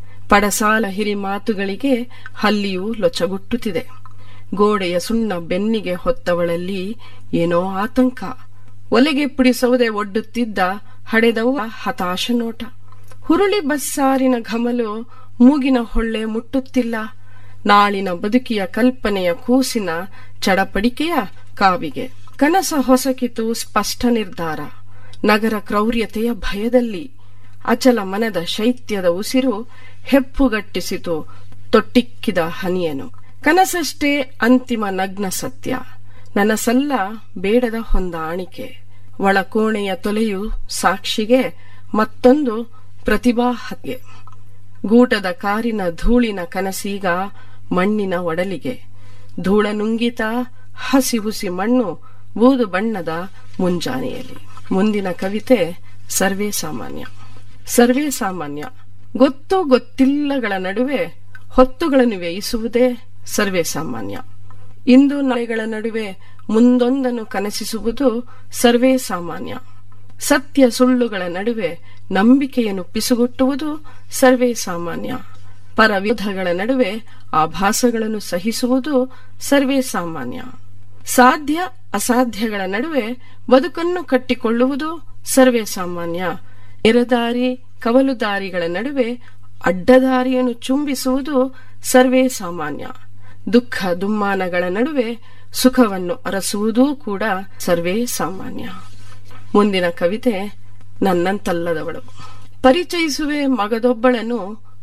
ಪಡಸಾಲ ಹಿರಿ ಮಾತುಗಳಿಗೆ ಹಲ್ಲಿಯೂ ಲೊಚಗುಟ್ಟುತ್ತಿದೆ ಗೋಡೆಯ ಸುಣ್ಣ ಬೆನ್ನಿಗೆ ಹೊತ್ತವಳಲ್ಲಿ ಏನೋ ಆತಂಕ ಒಲೆಗೆ ಪುಡಿ ಸೌದೆ ಒಡ್ಡುತ್ತಿದ್ದ ಹಡೆದವ್ವ ಹತಾಶ ನೋಟ ಹುರುಳಿ ಬಸ್ಸಾರಿನ ಘಮಲು ಮೂಗಿನ ಹೊಳ್ಳೆ ಮುಟ್ಟುತ್ತಿಲ್ಲ ನಾಳಿನ ಬದುಕಿಯ ಕಲ್ಪನೆಯ ಕೂಸಿನ ಚಡಪಡಿಕೆಯ ಕಾವಿಗೆ ಕನಸ ಹೊಸಕಿತು ಸ್ಪಷ್ಟ ನಿರ್ಧಾರ ನಗರ ಕ್ರೌರ್ಯತೆಯ ಭಯದಲ್ಲಿ ಅಚಲ ಮನದ ಶೈತ್ಯದ ಉಸಿರು ಹೆಪ್ಪುಗಟ್ಟಿಸಿತು ತೊಟ್ಟಿಕ್ಕಿದ ಹನಿಯನು ಕನಸಷ್ಟೇ ಅಂತಿಮ ನಗ್ನ ಸತ್ಯ ನನಸಲ್ಲ ಬೇಡದ ಹೊಂದಾಣಿಕೆ ಒಳಕೋಣೆಯ ತೊಲೆಯು ಸಾಕ್ಷಿಗೆ ಮತ್ತೊಂದು ಪ್ರತಿಭಾ ಹತ್ಯೆ ಗೂಟದ ಕಾರಿನ ಧೂಳಿನ ಕನಸೀಗ ಮಣ್ಣಿನ ಒಡಲಿಗೆ ಧೂಳ ನುಂಗಿತ ಹಸಿ ಹುಸಿ ಮಣ್ಣು ಬೂದು ಬಣ್ಣದ ಮುಂಜಾನೆಯಲ್ಲಿ ಮುಂದಿನ ಕವಿತೆ ಸರ್ವೇ ಸಾಮಾನ್ಯ ಸರ್ವೇ ಸಾಮಾನ್ಯ ಗೊತ್ತು ಗೊತ್ತಿಲ್ಲಗಳ ನಡುವೆ ಹೊತ್ತುಗಳನ್ನು ವ್ಯಯಿಸುವುದೇ ಸರ್ವೇ ಸಾಮಾನ್ಯ ಇಂದು ನಾಳೆಗಳ ನಡುವೆ ಮುಂದೊಂದನ್ನು ಕನಸಿಸುವುದು ಸರ್ವೇ ಸಾಮಾನ್ಯ ಸತ್ಯ ಸುಳ್ಳುಗಳ ನಡುವೆ ನಂಬಿಕೆಯನ್ನು ಪಿಸುಗುಟ್ಟುವುದು ಸರ್ವೇ ಸಾಮಾನ್ಯ ಪರ ವಿರೋಧಗಳ ನಡುವೆ ಆಭಾಸಗಳನ್ನು ಸಹಿಸುವುದು ಸರ್ವೇ ಸಾಮಾನ್ಯ ಸಾಧ್ಯ ಅಸಾಧ್ಯಗಳ ನಡುವೆ ಬದುಕನ್ನು ಕಟ್ಟಿಕೊಳ್ಳುವುದು ಸರ್ವೇ ಸಾಮಾನ್ಯ ಎರದಾರಿ ಕವಲುದಾರಿಗಳ ನಡುವೆ ಅಡ್ಡದಾರಿಯನ್ನು ಚುಂಬಿಸುವುದು ಸರ್ವೇ ಸಾಮಾನ್ಯ ದುಃಖ ದುಮ್ಮಾನಗಳ ನಡುವೆ ಸುಖವನ್ನು ಅರಸುವುದೂ ಕೂಡ ಸರ್ವೇ ಸಾಮಾನ್ಯ ಮುಂದಿನ ಕವಿತೆ ನನ್ನಂತಲ್ಲದವಳು ಪರಿಚಯಿಸುವೆ ಮಗದೊಬ್ಬಳನು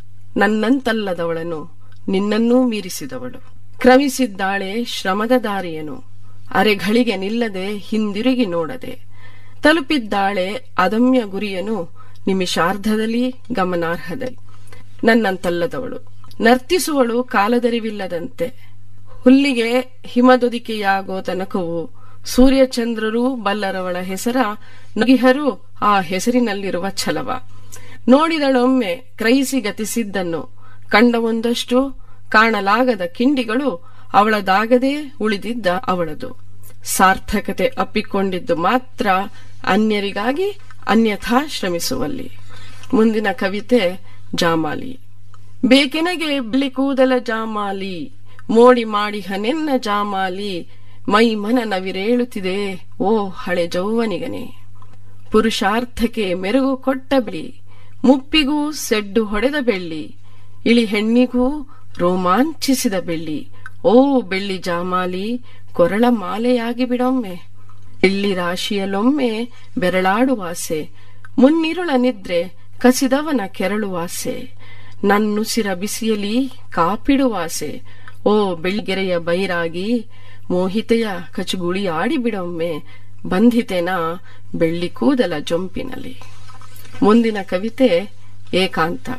ನನ್ನಂತಲ್ಲದವಳನು ನಿನ್ನನ್ನೂ ಮೀರಿಸಿದವಳು ಕ್ರಮಿಸಿದ್ದಾಳೆ ಶ್ರಮದ ದಾರಿಯನು ಅರೆಗಳಿಗೆ ನಿಲ್ಲದೆ ಹಿಂದಿರುಗಿ ನೋಡದೆ ತಲುಪಿದ್ದಾಳೆ ಅದಮ್ಯ ಗುರಿಯನು ನಿಮಿಷಾರ್ಧದಲ್ಲಿ ಗಮನಾರ್ಹದಲ್ಲಿ ನನ್ನಂತಲ್ಲದವಳು ನರ್ತಿಸುವಳು ಕಾಲದರಿವಿಲ್ಲದಂತೆ ಹುಲ್ಲಿಗೆ ಹಿಮದೊದಿಕೆಯಾಗೋ ತನಕವು ಸೂರ್ಯಚಂದ್ರರೂ ಬಲ್ಲರವಳ ಹೆಸರ ನಗಿಹರು ಆ ಹೆಸರಿನಲ್ಲಿರುವ ಛಲವ ನೋಡಿದಳೊಮ್ಮೆ ಕ್ರಯಿಸಿ ಗತಿಸಿದ್ದನ್ನು ಕಂಡ ಒಂದಷ್ಟು ಕಾಣಲಾಗದ ಕಿಂಡಿಗಳು ಅವಳದಾಗದೇ ಉಳಿದಿದ್ದ ಅವಳದು ಸಾರ್ಥಕತೆ ಅಪ್ಪಿಕೊಂಡಿದ್ದು ಮಾತ್ರ ಅನ್ಯರಿಗಾಗಿ ಅನ್ಯಥಾ ಶ್ರಮಿಸುವಲ್ಲಿ ಮುಂದಿನ ಕವಿತೆ ಜಾಮಾಲಿ ಬೇಕೆನಗೆ ಬಿಳಿ ಕೂದಲ ಜಾಮಾಲಿ ಮೋಡಿ ಮಾಡಿ ಹನೆನ್ನ ಜಾಮಾಲಿ ಮೈ ಮನ ನವಿರೇಳುತ್ತಿದೆ ಓ ಹಳೆ ಜೌವನಿಗನೆ ಪುರುಷಾರ್ಥಕ್ಕೆ ಮೆರುಗು ಕೊಟ್ಟ ಬಿಳಿ ಮುಪ್ಪಿಗೂ ಸೆಡ್ಡು ಹೊಡೆದ ಬೆಳ್ಳಿ ಇಳಿ ಹೆಣ್ಣಿಗೂ ರೋಮಾಂಚಿಸಿದ ಬೆಳ್ಳಿ ಓ ಬೆಳ್ಳಿ ಜಾಮಾಲಿ ಕೊರಳ ಮಾಲೆಯಾಗಿ ಬಿಡೊಮ್ಮೆ ಬೆಳ್ಳಿ ರಾಶಿಯಲೊಮ್ಮೆ ಬೆರಳಾಡುವಾಸೆ ಮುನ್ನಿರುಳ ನಿದ್ರೆ ಕಸಿದವನ ಕೆರಳುವಾಸೆ ನನ್ನುಸಿರ ಬಿಸಿಯಲಿ ಕಾಪಿಡುವಾಸೆ ಓ ಬೆಳ್ಗೆರೆಯ ಬೈರಾಗಿ ಮೋಹಿತೆಯ ಕಚುಗುಳಿ ಆಡಿಬಿಡೊಮ್ಮೆ ಬಂಧಿತೆನ ಬೆಳ್ಳಿ ಕೂದಲ ಜೊಂಪಿನಲ್ಲಿ ಮುಂದಿನ ಕವಿತೆ ಏಕಾಂತ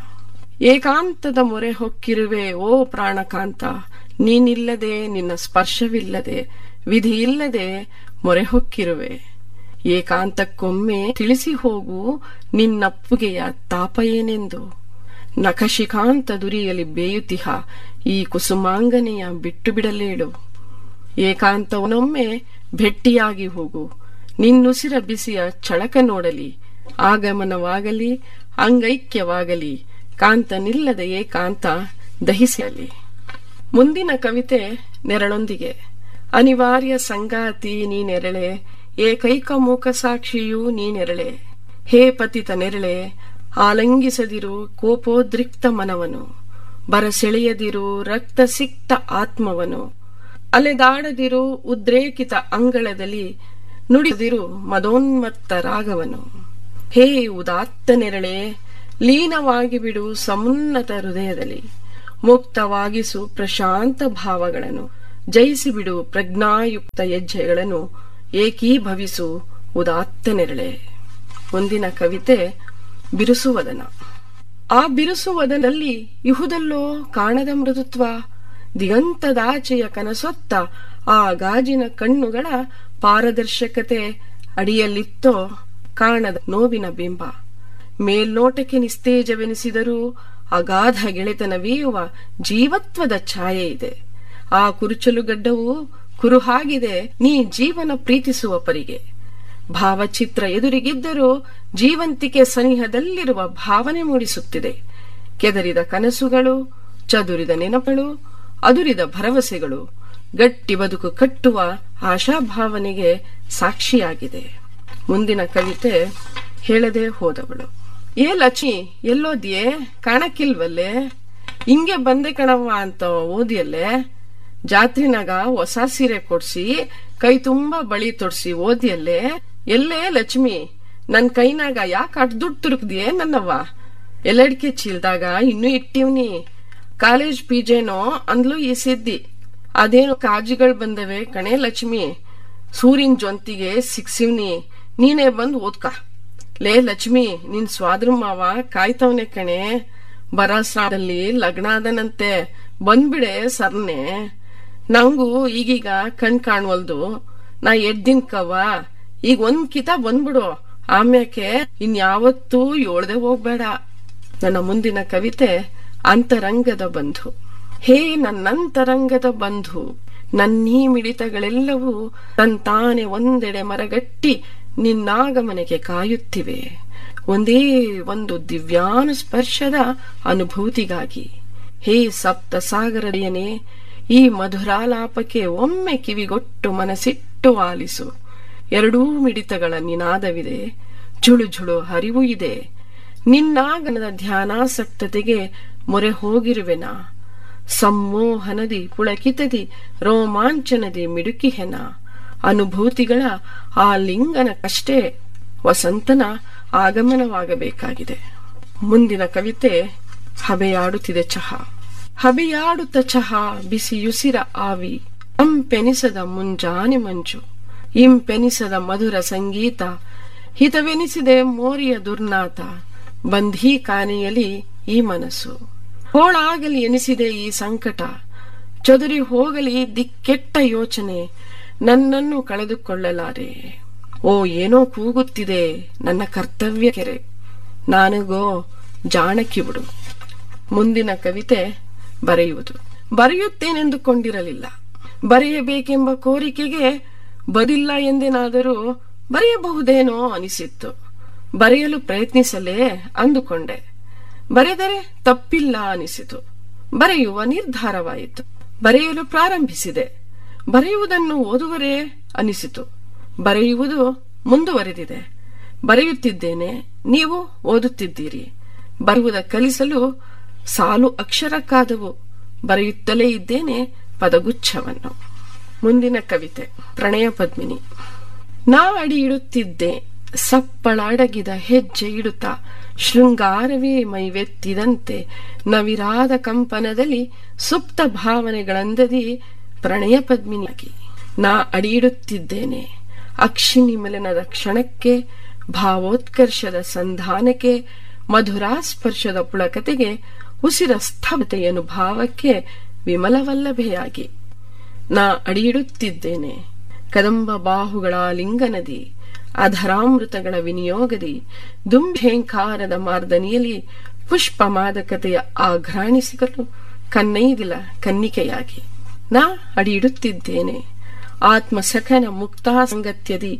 ಏಕಾಂತದ ಮೊರೆ ಹೊಕ್ಕಿರುವೆ ಓ ಪ್ರಾಣಕಾಂತ ನೀನಿಲ್ಲದೆ ನಿನ್ನ ಸ್ಪರ್ಶವಿಲ್ಲದೆ ವಿಧಿಯಿಲ್ಲದೆ ಮೊರೆ ಹೊಕ್ಕಿರುವೆ ಏಕಾಂತಕ್ಕೊಮ್ಮೆ ತಿಳಿಸಿ ಹೋಗು ನಿನ್ನಪ್ಪುಗೆಯ ತಾಪ ಏನೆಂದು ನಖಶಿಖಾಂತ ದುರಿಯಲಿ ಬೇಯುತಿಹ ಈ ಕುಸುಮಾಂಗನೆಯ ಬಿಟ್ಟು ಬಿಡಲೇಳು ಏಕಾಂತವನೊಮ್ಮೆ ಭೆಟ್ಟಿಯಾಗಿ ಹೋಗು ನಿನ್ನುಸಿರ ಬಿಸಿಯ ಚಳಕ ನೋಡಲಿ ಆಗಮನವಾಗಲಿ ಅಂಗೈಕ್ಯವಾಗಲಿ ಕಾಂತ ನಿಲ್ಲದ ಏಕಾಂತ ದಹಿಸಲಿ ಮುಂದಿನ ಕವಿತೆ ನೆರಳೊಂದಿಗೆ ಅನಿವಾರ್ಯ ಸಂಗಾತಿ ನೀನೆರಳೆ ಏಕೈಕ ಮೂಕ ಸಾಕ್ಷಿಯೂ ನೀನೆರಳೆ ಹೇ ಪತಿತ ನೆರಳೆ ಆಲಂಗಿಸದಿರು ಕೋಪೋದ್ರಿಕ್ತ ಮನವನು ಬರಸೆಳೆಯದಿರು ರಕ್ತ ಸಿಕ್ತ ಆತ್ಮವನು ಅಲೆದಾಡದಿರು ಉದ್ರೇಕಿತ ಅಂಗಳದಲ್ಲಿ ನುಡಿದಿರು ಮದೋನ್ಮತ್ತ ರಾಗವನು ಹೇ ಉದಾತ್ತ ನೆರಳೆ ಲೀನವಾಗಿ ಬಿಡು ಸಮುನ್ನತ ಹೃದಯದಲ್ಲಿ ಮುಕ್ತವಾಗಿಸು ಪ್ರಶಾಂತ ಭಾವಗಳನ್ನು ಜಯಿಸಿಬಿಡು ಪ್ರಜ್ಞಾಯುಕ್ತ ಹೆಜ್ಜೆಗಳನ್ನು ಏಕೀಭವಿಸು ಉದಾತ್ತ ನೆರಳೆ ಮುಂದಿನ ಕವಿತೆ ಬಿರುಸುವದನ ಆ ಬಿರುಸುವದನಲ್ಲಿ ಇಹುದಲ್ಲೋ ಕಾಣದ ಮೃದುತ್ವ ದಿಗಂತದಾಚೆಯ ಕನಸೊತ್ತ ಆ ಗಾಜಿನ ಕಣ್ಣುಗಳ ಪಾರದರ್ಶಕತೆ ಅಡಿಯಲ್ಲಿತ್ತೋ ಕಾಣದ ನೋವಿನ ಬಿಂಬ ಮೇಲ್ನೋಟಕ್ಕೆ ನಿಸ್ತೇಜವೆನಿಸಿದರೂ ಅಗಾಧ ಗೆಳೆತನವೀಯುವ ಜೀವತ್ವದ ಛಾಯೆ ಇದೆ ಆ ಕುರುಚಲುಗಡ್ಡವು ಕುರುಹಾಗಿದೆ ನೀ ಜೀವನ ಪ್ರೀತಿಸುವ ಪರಿಗೆ ಭಾವಚಿತ್ರ ಎದುರಿಗಿದ್ದರೂ ಜೀವಂತಿಕೆ ಸನಿಹದಲ್ಲಿರುವ ಭಾವನೆ ಮೂಡಿಸುತ್ತಿದೆ ಕೆದರಿದ ಕನಸುಗಳು ಚದುರಿದ ನೆನಪುಗಳು ಅದುರಿದ ಭರವಸೆಗಳು ಗಟ್ಟಿ ಬದುಕು ಕಟ್ಟುವ ಆಶಾಭಾವನೆಗೆ ಸಾಕ್ಷಿಯಾಗಿದೆ ಮುಂದಿನ ಕವಿತೆ ಹೇಳದೆ ಹೋದವಳು ಏ ಲಕ್ಷ್ಮಿ ಎಲ್ಲೋದ್ಯೆ ಕಾಣಕ್ಕಿಲ್ವಲ್ಲೇ ಹಿಂಗೆ ಬಂದೆ ಕಣವ್ವ ಅಂತ ಓದಿಯಲ್ಲೇ ಜಾತ್ರಿನಾಗ ಹೊಸ ಸೀರೆ ಕೊಡ್ಸಿ ಕೈ ತುಂಬಾ ಬಳಿ ತೊಡ್ಸಿ ಓದಿಯಲ್ಲೇ ಎಲ್ಲೇ ಲಕ್ಷ್ಮಿ ನನ್ ಕೈನಾಗ ಯಾಕೆ ಅಟ್ ದುಡ್ಡು ತುರುಕ್ದಿಯೇ ನನ್ನವ್ವ ಎಲ್ಲಡಿಕೆ ಚೀಲ್ದಾಗ ಇನ್ನೂ ಇಟ್ಟಿವ್ನಿ ಕಾಲೇಜ್ ಪಿಜೇನೋ ಅಂದ್ಲು ಈ ಸಿದ್ದಿ ಅದೇನು ಕಾಜಿಗಳು ಬಂದವೆ ಕಣೆ ಲಕ್ಷ್ಮಿ ಸೂರಿನ್ ಜೊಂತಿಗೆ ಸಿಕ್ಸಿವ್ನಿ ನೀನೇ ಬಂದ್ ಓದ್ಕ ಲೇ ಲಕ್ಷ್ಮಿ ನಿನ್ ಸ್ವಾದ್ರ ಮಾವ ಕಾಯ್ತವನೆ ಕಣೆ ಬರಸಾದಲ್ಲಿ ಲಗ್ನ ಆದನಂತೆ ಬಂದ್ಬಿಡೆ ಸರ್ನೆ ನಂಗೂ ಈಗೀಗ ಕಣ್ ಕಾಣ್ವಲ್ದು ನಾ ಎಡ್ದಿನ್ ಕವ್ವ ಈಗ ಒಂದ್ ಕಿತ ಬಂದ್ಬಿಡು ಆಮ್ಯಾಕೆ ಇನ್ಯಾವತ್ತೂ ಯೋಳ್ದೆ ಹೋಗ್ಬೇಡ ನನ್ನ ಮುಂದಿನ ಕವಿತೆ ಅಂತರಂಗದ ಬಂಧು ಹೇ ನನ್ನಂತರಂಗದ ಬಂಧು ನನ್ನೀ ಮಿಡಿತಗಳೆಲ್ಲವೂ ತಂತಾನೆ ಒಂದೆಡೆ ಮರಗಟ್ಟಿ ನಿನ್ನಾಗಮನೆಗೆ ಕಾಯುತ್ತಿವೆ ಒಂದೇ ಒಂದು ದಿವ್ಯಾನು ಸ್ಪರ್ಶದ ಅನುಭೂತಿಗಾಗಿ ಹೇ ಸಪ್ತ ಸಾಗರಡಿಯನೇ ಈ ಮಧುರಾಲಾಪಕ್ಕೆ ಒಮ್ಮೆ ಕಿವಿಗೊಟ್ಟು ಮನಸ್ಸಿಟ್ಟು ಆಲಿಸು ಎರಡೂ ಮಿಡಿತಗಳ ನಿನಾದವಿದೆ ಝುಳು ಝುಳು ಹರಿವು ಇದೆ ನಿನ್ನಾಗನದ ಧ್ಯಾನಾಸಕ್ತತೆಗೆ ಮೊರೆ ಹೋಗಿರುವೆನಾ ಸಮ್ಮೋಹನದಿ ಪುಳಕಿತದಿ ರೋಮಾಂಚನದಿ ಮಿಡುಕಿಹೆನ ಅನುಭೂತಿಗಳ ಆ ಲಿಂಗನಕ್ಕಷ್ಟೇ ವಸಂತನ ಆಗಮನವಾಗಬೇಕಾಗಿದೆ ಮುಂದಿನ ಕವಿತೆ ಹಬೆಯಾಡುತ್ತಿದೆ ಚಹಾ ಹಬೆಯಾಡುತ್ತ ಚಹಾ ಬಿಸಿಯುಸಿರ ಆವಿ ತಂಪೆನಿಸದ ಮುಂಜಾನೆ ಮಂಜು ಇಂಪೆನಿಸದ ಮಧುರ ಸಂಗೀತ ಹಿತವೆನಿಸಿದೆ ಮೋರಿಯ ದುರ್ನಾತ ಬಂಧೀ ಕಾನೆಯಲಿ ಈ ಮನಸ್ಸು ಹೋಳಾಗಲಿ ಎನಿಸಿದೆ ಈ ಸಂಕಟ ಚದುರಿ ಹೋಗಲಿ ದಿಕ್ಕೆಟ್ಟ ಯೋಚನೆ ನನ್ನನ್ನು ಕಳೆದುಕೊಳ್ಳಲಾರೆ ಓ ಏನೋ ಕೂಗುತ್ತಿದೆ ನನ್ನ ಕರ್ತವ್ಯ ಕೆರೆ ನಾನಗೋ ಜಾಣಕಿ ಬಿಡು ಮುಂದಿನ ಕವಿತೆ ಬರೆಯುವುದು ಬರೆಯುತ್ತೇನೆಂದುಕೊಂಡಿರಲಿಲ್ಲ ಬರೆಯಬೇಕೆಂಬ ಕೋರಿಕೆಗೆ ಬದಿಲ್ಲ ಎಂದೇನಾದರೂ ಬರೆಯಬಹುದೇನೋ ಅನಿಸಿತ್ತು ಬರೆಯಲು ಪ್ರಯತ್ನಿಸಲೇ ಅಂದುಕೊಂಡೆ ಬರೆದರೆ ತಪ್ಪಿಲ್ಲ ಅನಿಸಿತು ಬರೆಯುವ ನಿರ್ಧಾರವಾಯಿತು ಬರೆಯಲು ಪ್ರಾರಂಭಿಸಿದೆ ಬರೆಯುವುದನ್ನು ಓದುವರೇ ಅನಿಸಿತು ಬರೆಯುವುದು ಮುಂದುವರೆದಿದೆ ಬರೆಯುತ್ತಿದ್ದೇನೆ ನೀವು ಓದುತ್ತಿದ್ದೀರಿ ಬರುವುದ ಕಲಿಸಲು ಸಾಲು ಅಕ್ಷರಕ್ಕಾದವು ಬರೆಯುತ್ತಲೇ ಇದ್ದೇನೆ ಪದಗುಚ್ಛವನ್ನು ಮುಂದಿನ ಕವಿತೆ ಪ್ರಣಯ ಪದ್ಮಿನಿ ನಾ ಅಡಿ ಇಡುತ್ತಿದ್ದೆ ಸಪ್ಪಳಾಡಗಿದ ಹೆಜ್ಜೆ ಇಡುತ್ತಾ ಶೃಂಗಾರವೇ ಮೈವೆತ್ತಿದಂತೆ ನವಿರಾದ ಕಂಪನದಲ್ಲಿ ಸುಪ್ತ ಭಾವನೆಗಳಂದದಿ ಪ್ರಣಯ ಪದ್ಮಿನಿಯಾಗಿ ನಾ ಅಡಿಯಿಡುತ್ತಿದ್ದೇನೆ ಅಕ್ಷಿಣಿ ಮಿಲನದ ಕ್ಷಣಕ್ಕೆ ಭಾವೋತ್ಕರ್ಷದ ಸಂಧಾನಕ್ಕೆ ಮಧುರಾಸ್ಪರ್ಶದ ಪುಳಕತೆಗೆ ಉಸಿರ ಸ್ತಬ್ಧತೆಯನ್ನು ಭಾವಕ್ಕೆ ವಿಮಲವಲ್ಲಭೆಯಾಗಿ ನಾ ಅಡಿಯಿಡುತ್ತಿದ್ದೇನೆ ಕದಂಬ ಬಾಹುಗಳ ಲಿಂಗನದಿ ಅಧರಾಮೃತಗಳ ವಿನಿಯೋಗದಿ ದುಂಭೇಂಕಾರದ ಮಾರ್ದನಿಯಲ್ಲಿ ಪುಷ್ಪ ಮಾದಕತೆಯ ಆಘ್ರಾಣಿಸಿಗಲು ಕನ್ನೈದಿಲ ಕನ್ನಿಕೆಯಾಗಿ ನಾ ಅಡಿಯಿಡುತ್ತಿದ್ದೇನೆ ಆತ್ಮಸಖನ ಮುಕ್ತಾ ಸಂಗತ್ಯದಿ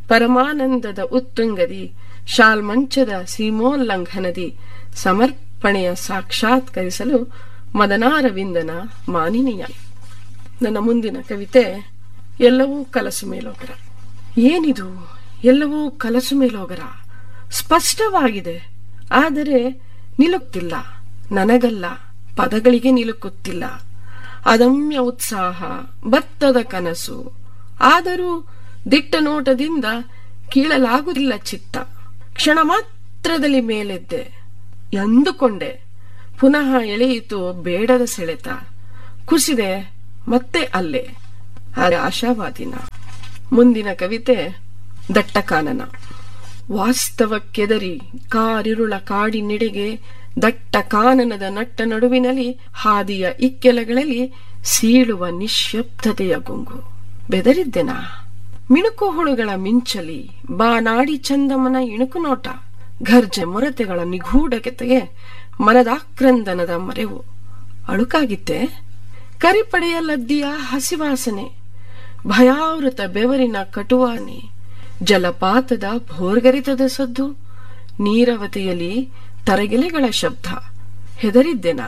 ಪರಮಾನಂದದ ಉತ್ತುಂಗದಿ ಶಾಲ್ಮಂಚದ ಸೀಮೋಲ್ಲಂಘನದಿ ಸಮರ್ಪಣೆಯ ಸಾಕ್ಷಾತ್ಕರಿಸಲು ಮದನಾರವಿಂದನ ಮಾನಿನಿಯ ನನ್ನ ಮುಂದಿನ ಕವಿತೆ ಎಲ್ಲವೂ ಕಲಸು ಮೇಲೋಗರ ಏನಿದು ಎಲ್ಲವೂ ಕಲಸು ಮೇಲೋಗರ ಸ್ಪಷ್ಟವಾಗಿದೆ ಆದರೆ ನಿಲುಕ್ತಿಲ್ಲ ನನಗಲ್ಲ ಪದಗಳಿಗೆ ನಿಲುಕುತ್ತಿಲ್ಲ ಅದಮ್ಯ ಉತ್ಸಾಹ ಭತ್ತದ ಕನಸು ಆದರೂ ದಿಟ್ಟ ನೋಟದಿಂದ ಕೀಳಲಾಗುವುದಿಲ್ಲ ಚಿತ್ತ ಕ್ಷಣ ಮಾತ್ರದಲ್ಲಿ ಮೇಲೆದ್ದೆ ಎಂದುಕೊಂಡೆ ಪುನಃ ಎಳೆಯಿತು ಬೇಡದ ಸೆಳೆತ ಕುಸಿದೆ ಮತ್ತೆ ಅಲ್ಲೇ ಆದರೆ ಆಶಾವಾದಿನ ಮುಂದಿನ ಕವಿತೆ ದಟ್ಟ ಕಾನನ ವಾಸ್ತವಕ್ಕೆದರಿ ಕಾರಿರುಳ ಕಾಡಿನೆಡೆಗೆ ದಟ್ಟ ಕಾನನದ ನಟ್ಟ ನಡುವಿನಲ್ಲಿ ಹಾದಿಯ ಇಕ್ಕೆಲಗಳಲ್ಲಿ ಸೀಳುವ ನಿಶ್ಶಬ್ದತೆಯ ಗುಂಗು ಬೆದರಿದ್ದೆನಾ ಮಿಣುಕು ಹುಳುಗಳ ಮಿಂಚಲಿ ಬಾನಾಡಿ ಚಂದಮನ ಇಣುಕು ನೋಟ ಘರ್ಜೆ ಮೊರತೆಗಳ ನಿಗೂಢತೆಗೆ ಮನದಾಕ್ರಂದನದ ಮರೆವು ಅಳುಕಾಗಿತ್ತೆ ಕರಿಪಡೆಯ ಲದ್ದಿಯ ಹಸಿವಾಸನೆ ಭಯಾವೃತ ಬೆವರಿನ ಕಟುವಾನೆ ಜಲಪಾತದ ಭೋರ್ಗರಿತದ ಸದ್ದು ನೀರವತೆಯಲ್ಲಿ ತರಗೆಲೆಗಳ ಶಬ್ದ ಹೆದರಿದ್ದೆನಾ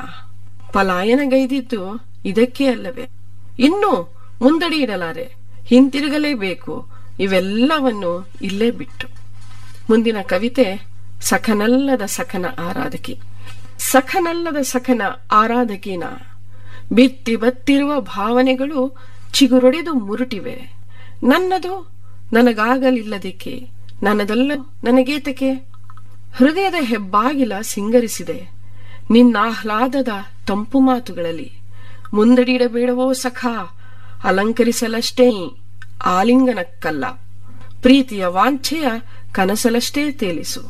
ಪಲಾಯನಗೈದಿದ್ದು ಇದಕ್ಕೆ ಅಲ್ಲವೇ ಇನ್ನು ಮುಂದಡಿ ಇಡಲಾರೆ ಹಿಂತಿರುಗಲೇಬೇಕು ಇವೆಲ್ಲವನ್ನು ಇಲ್ಲೇ ಬಿಟ್ಟು ಮುಂದಿನ ಕವಿತೆ ಸಖನಲ್ಲದ ಸಖನ ಆರಾಧಕಿ ಸಖನಲ್ಲದ ಸಖನ ಆರಾಧಕಿನ ಬಿತ್ತಿ ಬತ್ತಿರುವ ಭಾವನೆಗಳು ಚಿಗುರೊಡೆದು ಮುರುಟಿವೆ ನನ್ನದು ನನಗಾಗಲಿಲ್ಲದಿಕ್ಕೆ ನನ್ನದಲ್ಲ ನನಗೇತಕ್ಕೆ ಹೃದಯದ ಹೆಬ್ಬಾಗಿಲ ಸಿಂಗರಿಸಿದೆ ನಿನ್ನಾಹ್ಲಾದದ ತಂಪು ಮಾತುಗಳಲ್ಲಿ ಮುಂದಡಿಡಬೇಡವೋ ಸಖ ಅಲಂಕರಿಸಲಷ್ಟೇ ಆಲಿಂಗನಕ್ಕಲ್ಲ ಪ್ರೀತಿಯ ವಾಂಛೆಯ ಕನಸಲಷ್ಟೇ ತೇಲಿಸು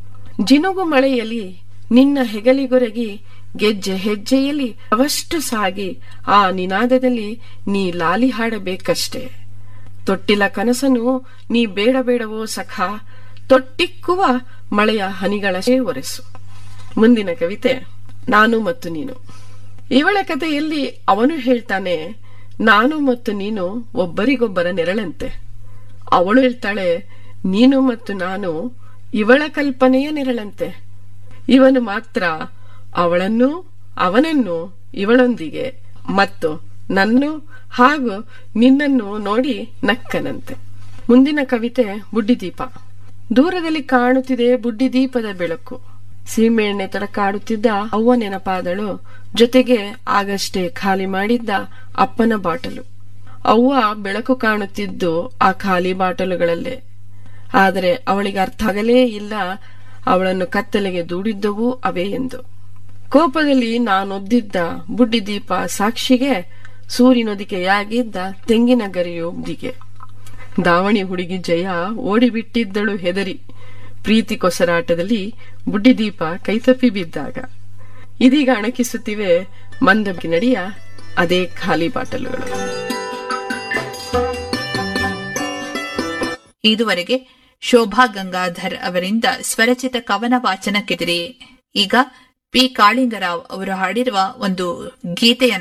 ಜಿನುಗು ಮಳೆಯಲ್ಲಿ ನಿನ್ನ ಹೆಗಲಿಗೊರಗಿ ಗೆಜ್ಜೆ ಹೆಜ್ಜೆಯಲ್ಲಿ ಅವಷ್ಟು ಸಾಗಿ ಆ ನಿನಾದದಲ್ಲಿ ನೀ ಲಾಲಿ ಹಾಡಬೇಕಷ್ಟೇ ತೊಟ್ಟಿಲ ಕನಸನು ನೀ ಬೇಡ ಬೇಡವೋ ಸಖ ತೊಟ್ಟಿಕ್ಕುವ ಮಳೆಯ ಹನಿಗಳಷ್ಟೇ ಒರೆಸು ಮುಂದಿನ ಕವಿತೆ ನಾನು ಮತ್ತು ನೀನು ಇವಳ ಕಥೆಯಲ್ಲಿ ಅವನು ಹೇಳ್ತಾನೆ ನಾನು ಮತ್ತು ನೀನು ಒಬ್ಬರಿಗೊಬ್ಬರ ನೆರಳಂತೆ ಅವಳು ಹೇಳ್ತಾಳೆ ನೀನು ಮತ್ತು ನಾನು ಇವಳ ಕಲ್ಪನೆಯ ನೆರಳಂತೆ ಇವನು ಮಾತ್ರ ಅವಳನ್ನು ಅವನನ್ನು ಇವಳೊಂದಿಗೆ ಮತ್ತು ನನ್ನು ಹಾಗೂ ನಿನ್ನನ್ನು ನೋಡಿ ನಕ್ಕನಂತೆ ಮುಂದಿನ ಕವಿತೆ ಬುಡ್ಡಿದೀಪ ದೂರದಲ್ಲಿ ಕಾಣುತ್ತಿದೆ ಬುಡ್ಡಿದೀಪದ ಬೆಳಕು ಸೀಮೆಎಣ್ಣೆ ತಡಕಾಡುತ್ತಿದ್ದ ಅವ್ವ ನೆನಪಾದಳು ಜೊತೆಗೆ ಆಗಷ್ಟೇ ಖಾಲಿ ಮಾಡಿದ್ದ ಅಪ್ಪನ ಬಾಟಲು ಅವ್ವ ಬೆಳಕು ಕಾಣುತ್ತಿದ್ದು ಆ ಖಾಲಿ ಬಾಟಲುಗಳಲ್ಲೇ ಆದರೆ ಅವಳಿಗೆ ಅರ್ಥ ಆಗಲೇ ಇಲ್ಲ ಅವಳನ್ನು ಕತ್ತಲೆಗೆ ದೂಡಿದ್ದವೂ ಅವೇ ಎಂದು ಕೋಪದಲ್ಲಿ ನಾನೊದ್ದಿದ್ದ ಬುಡ್ಡಿದೀಪ ಸಾಕ್ಷಿಗೆ ಸೂರ್ಯನೊದಿಕೆಯಾಗಿದ್ದ ತೆಂಗಿನ ಗರಿಯು ದಿಗೆ ದಾವಣಿ ಹುಡುಗಿ ಜಯ ಓಡಿಬಿಟ್ಟಿದ್ದಳು ಹೆದರಿ ಪ್ರೀತಿ ಕೊಸರಾಟದಲ್ಲಿ ಬುಡ್ಡಿದೀಪ ಕೈತಪ್ಪಿ ಬಿದ್ದಾಗ ಇದೀಗ ಅಣಕಿಸುತ್ತಿವೆ ಮಂದಬಿ ನಡಿಯ ಅದೇ ಖಾಲಿ ಬಾಟಲುಗಳು ಇದುವರೆಗೆ ಶೋಭಾ ಗಂಗಾಧರ್ ಅವರಿಂದ ಸ್ವರಚಿತ ಕವನ ವಾಚನ ಕೆದಿರಿ ಈಗ ಪಿ ಕಾಳಿಂಗರಾವ್ ಅವರು ಹಾಡಿರುವ ಒಂದು ಗೀತೆಯ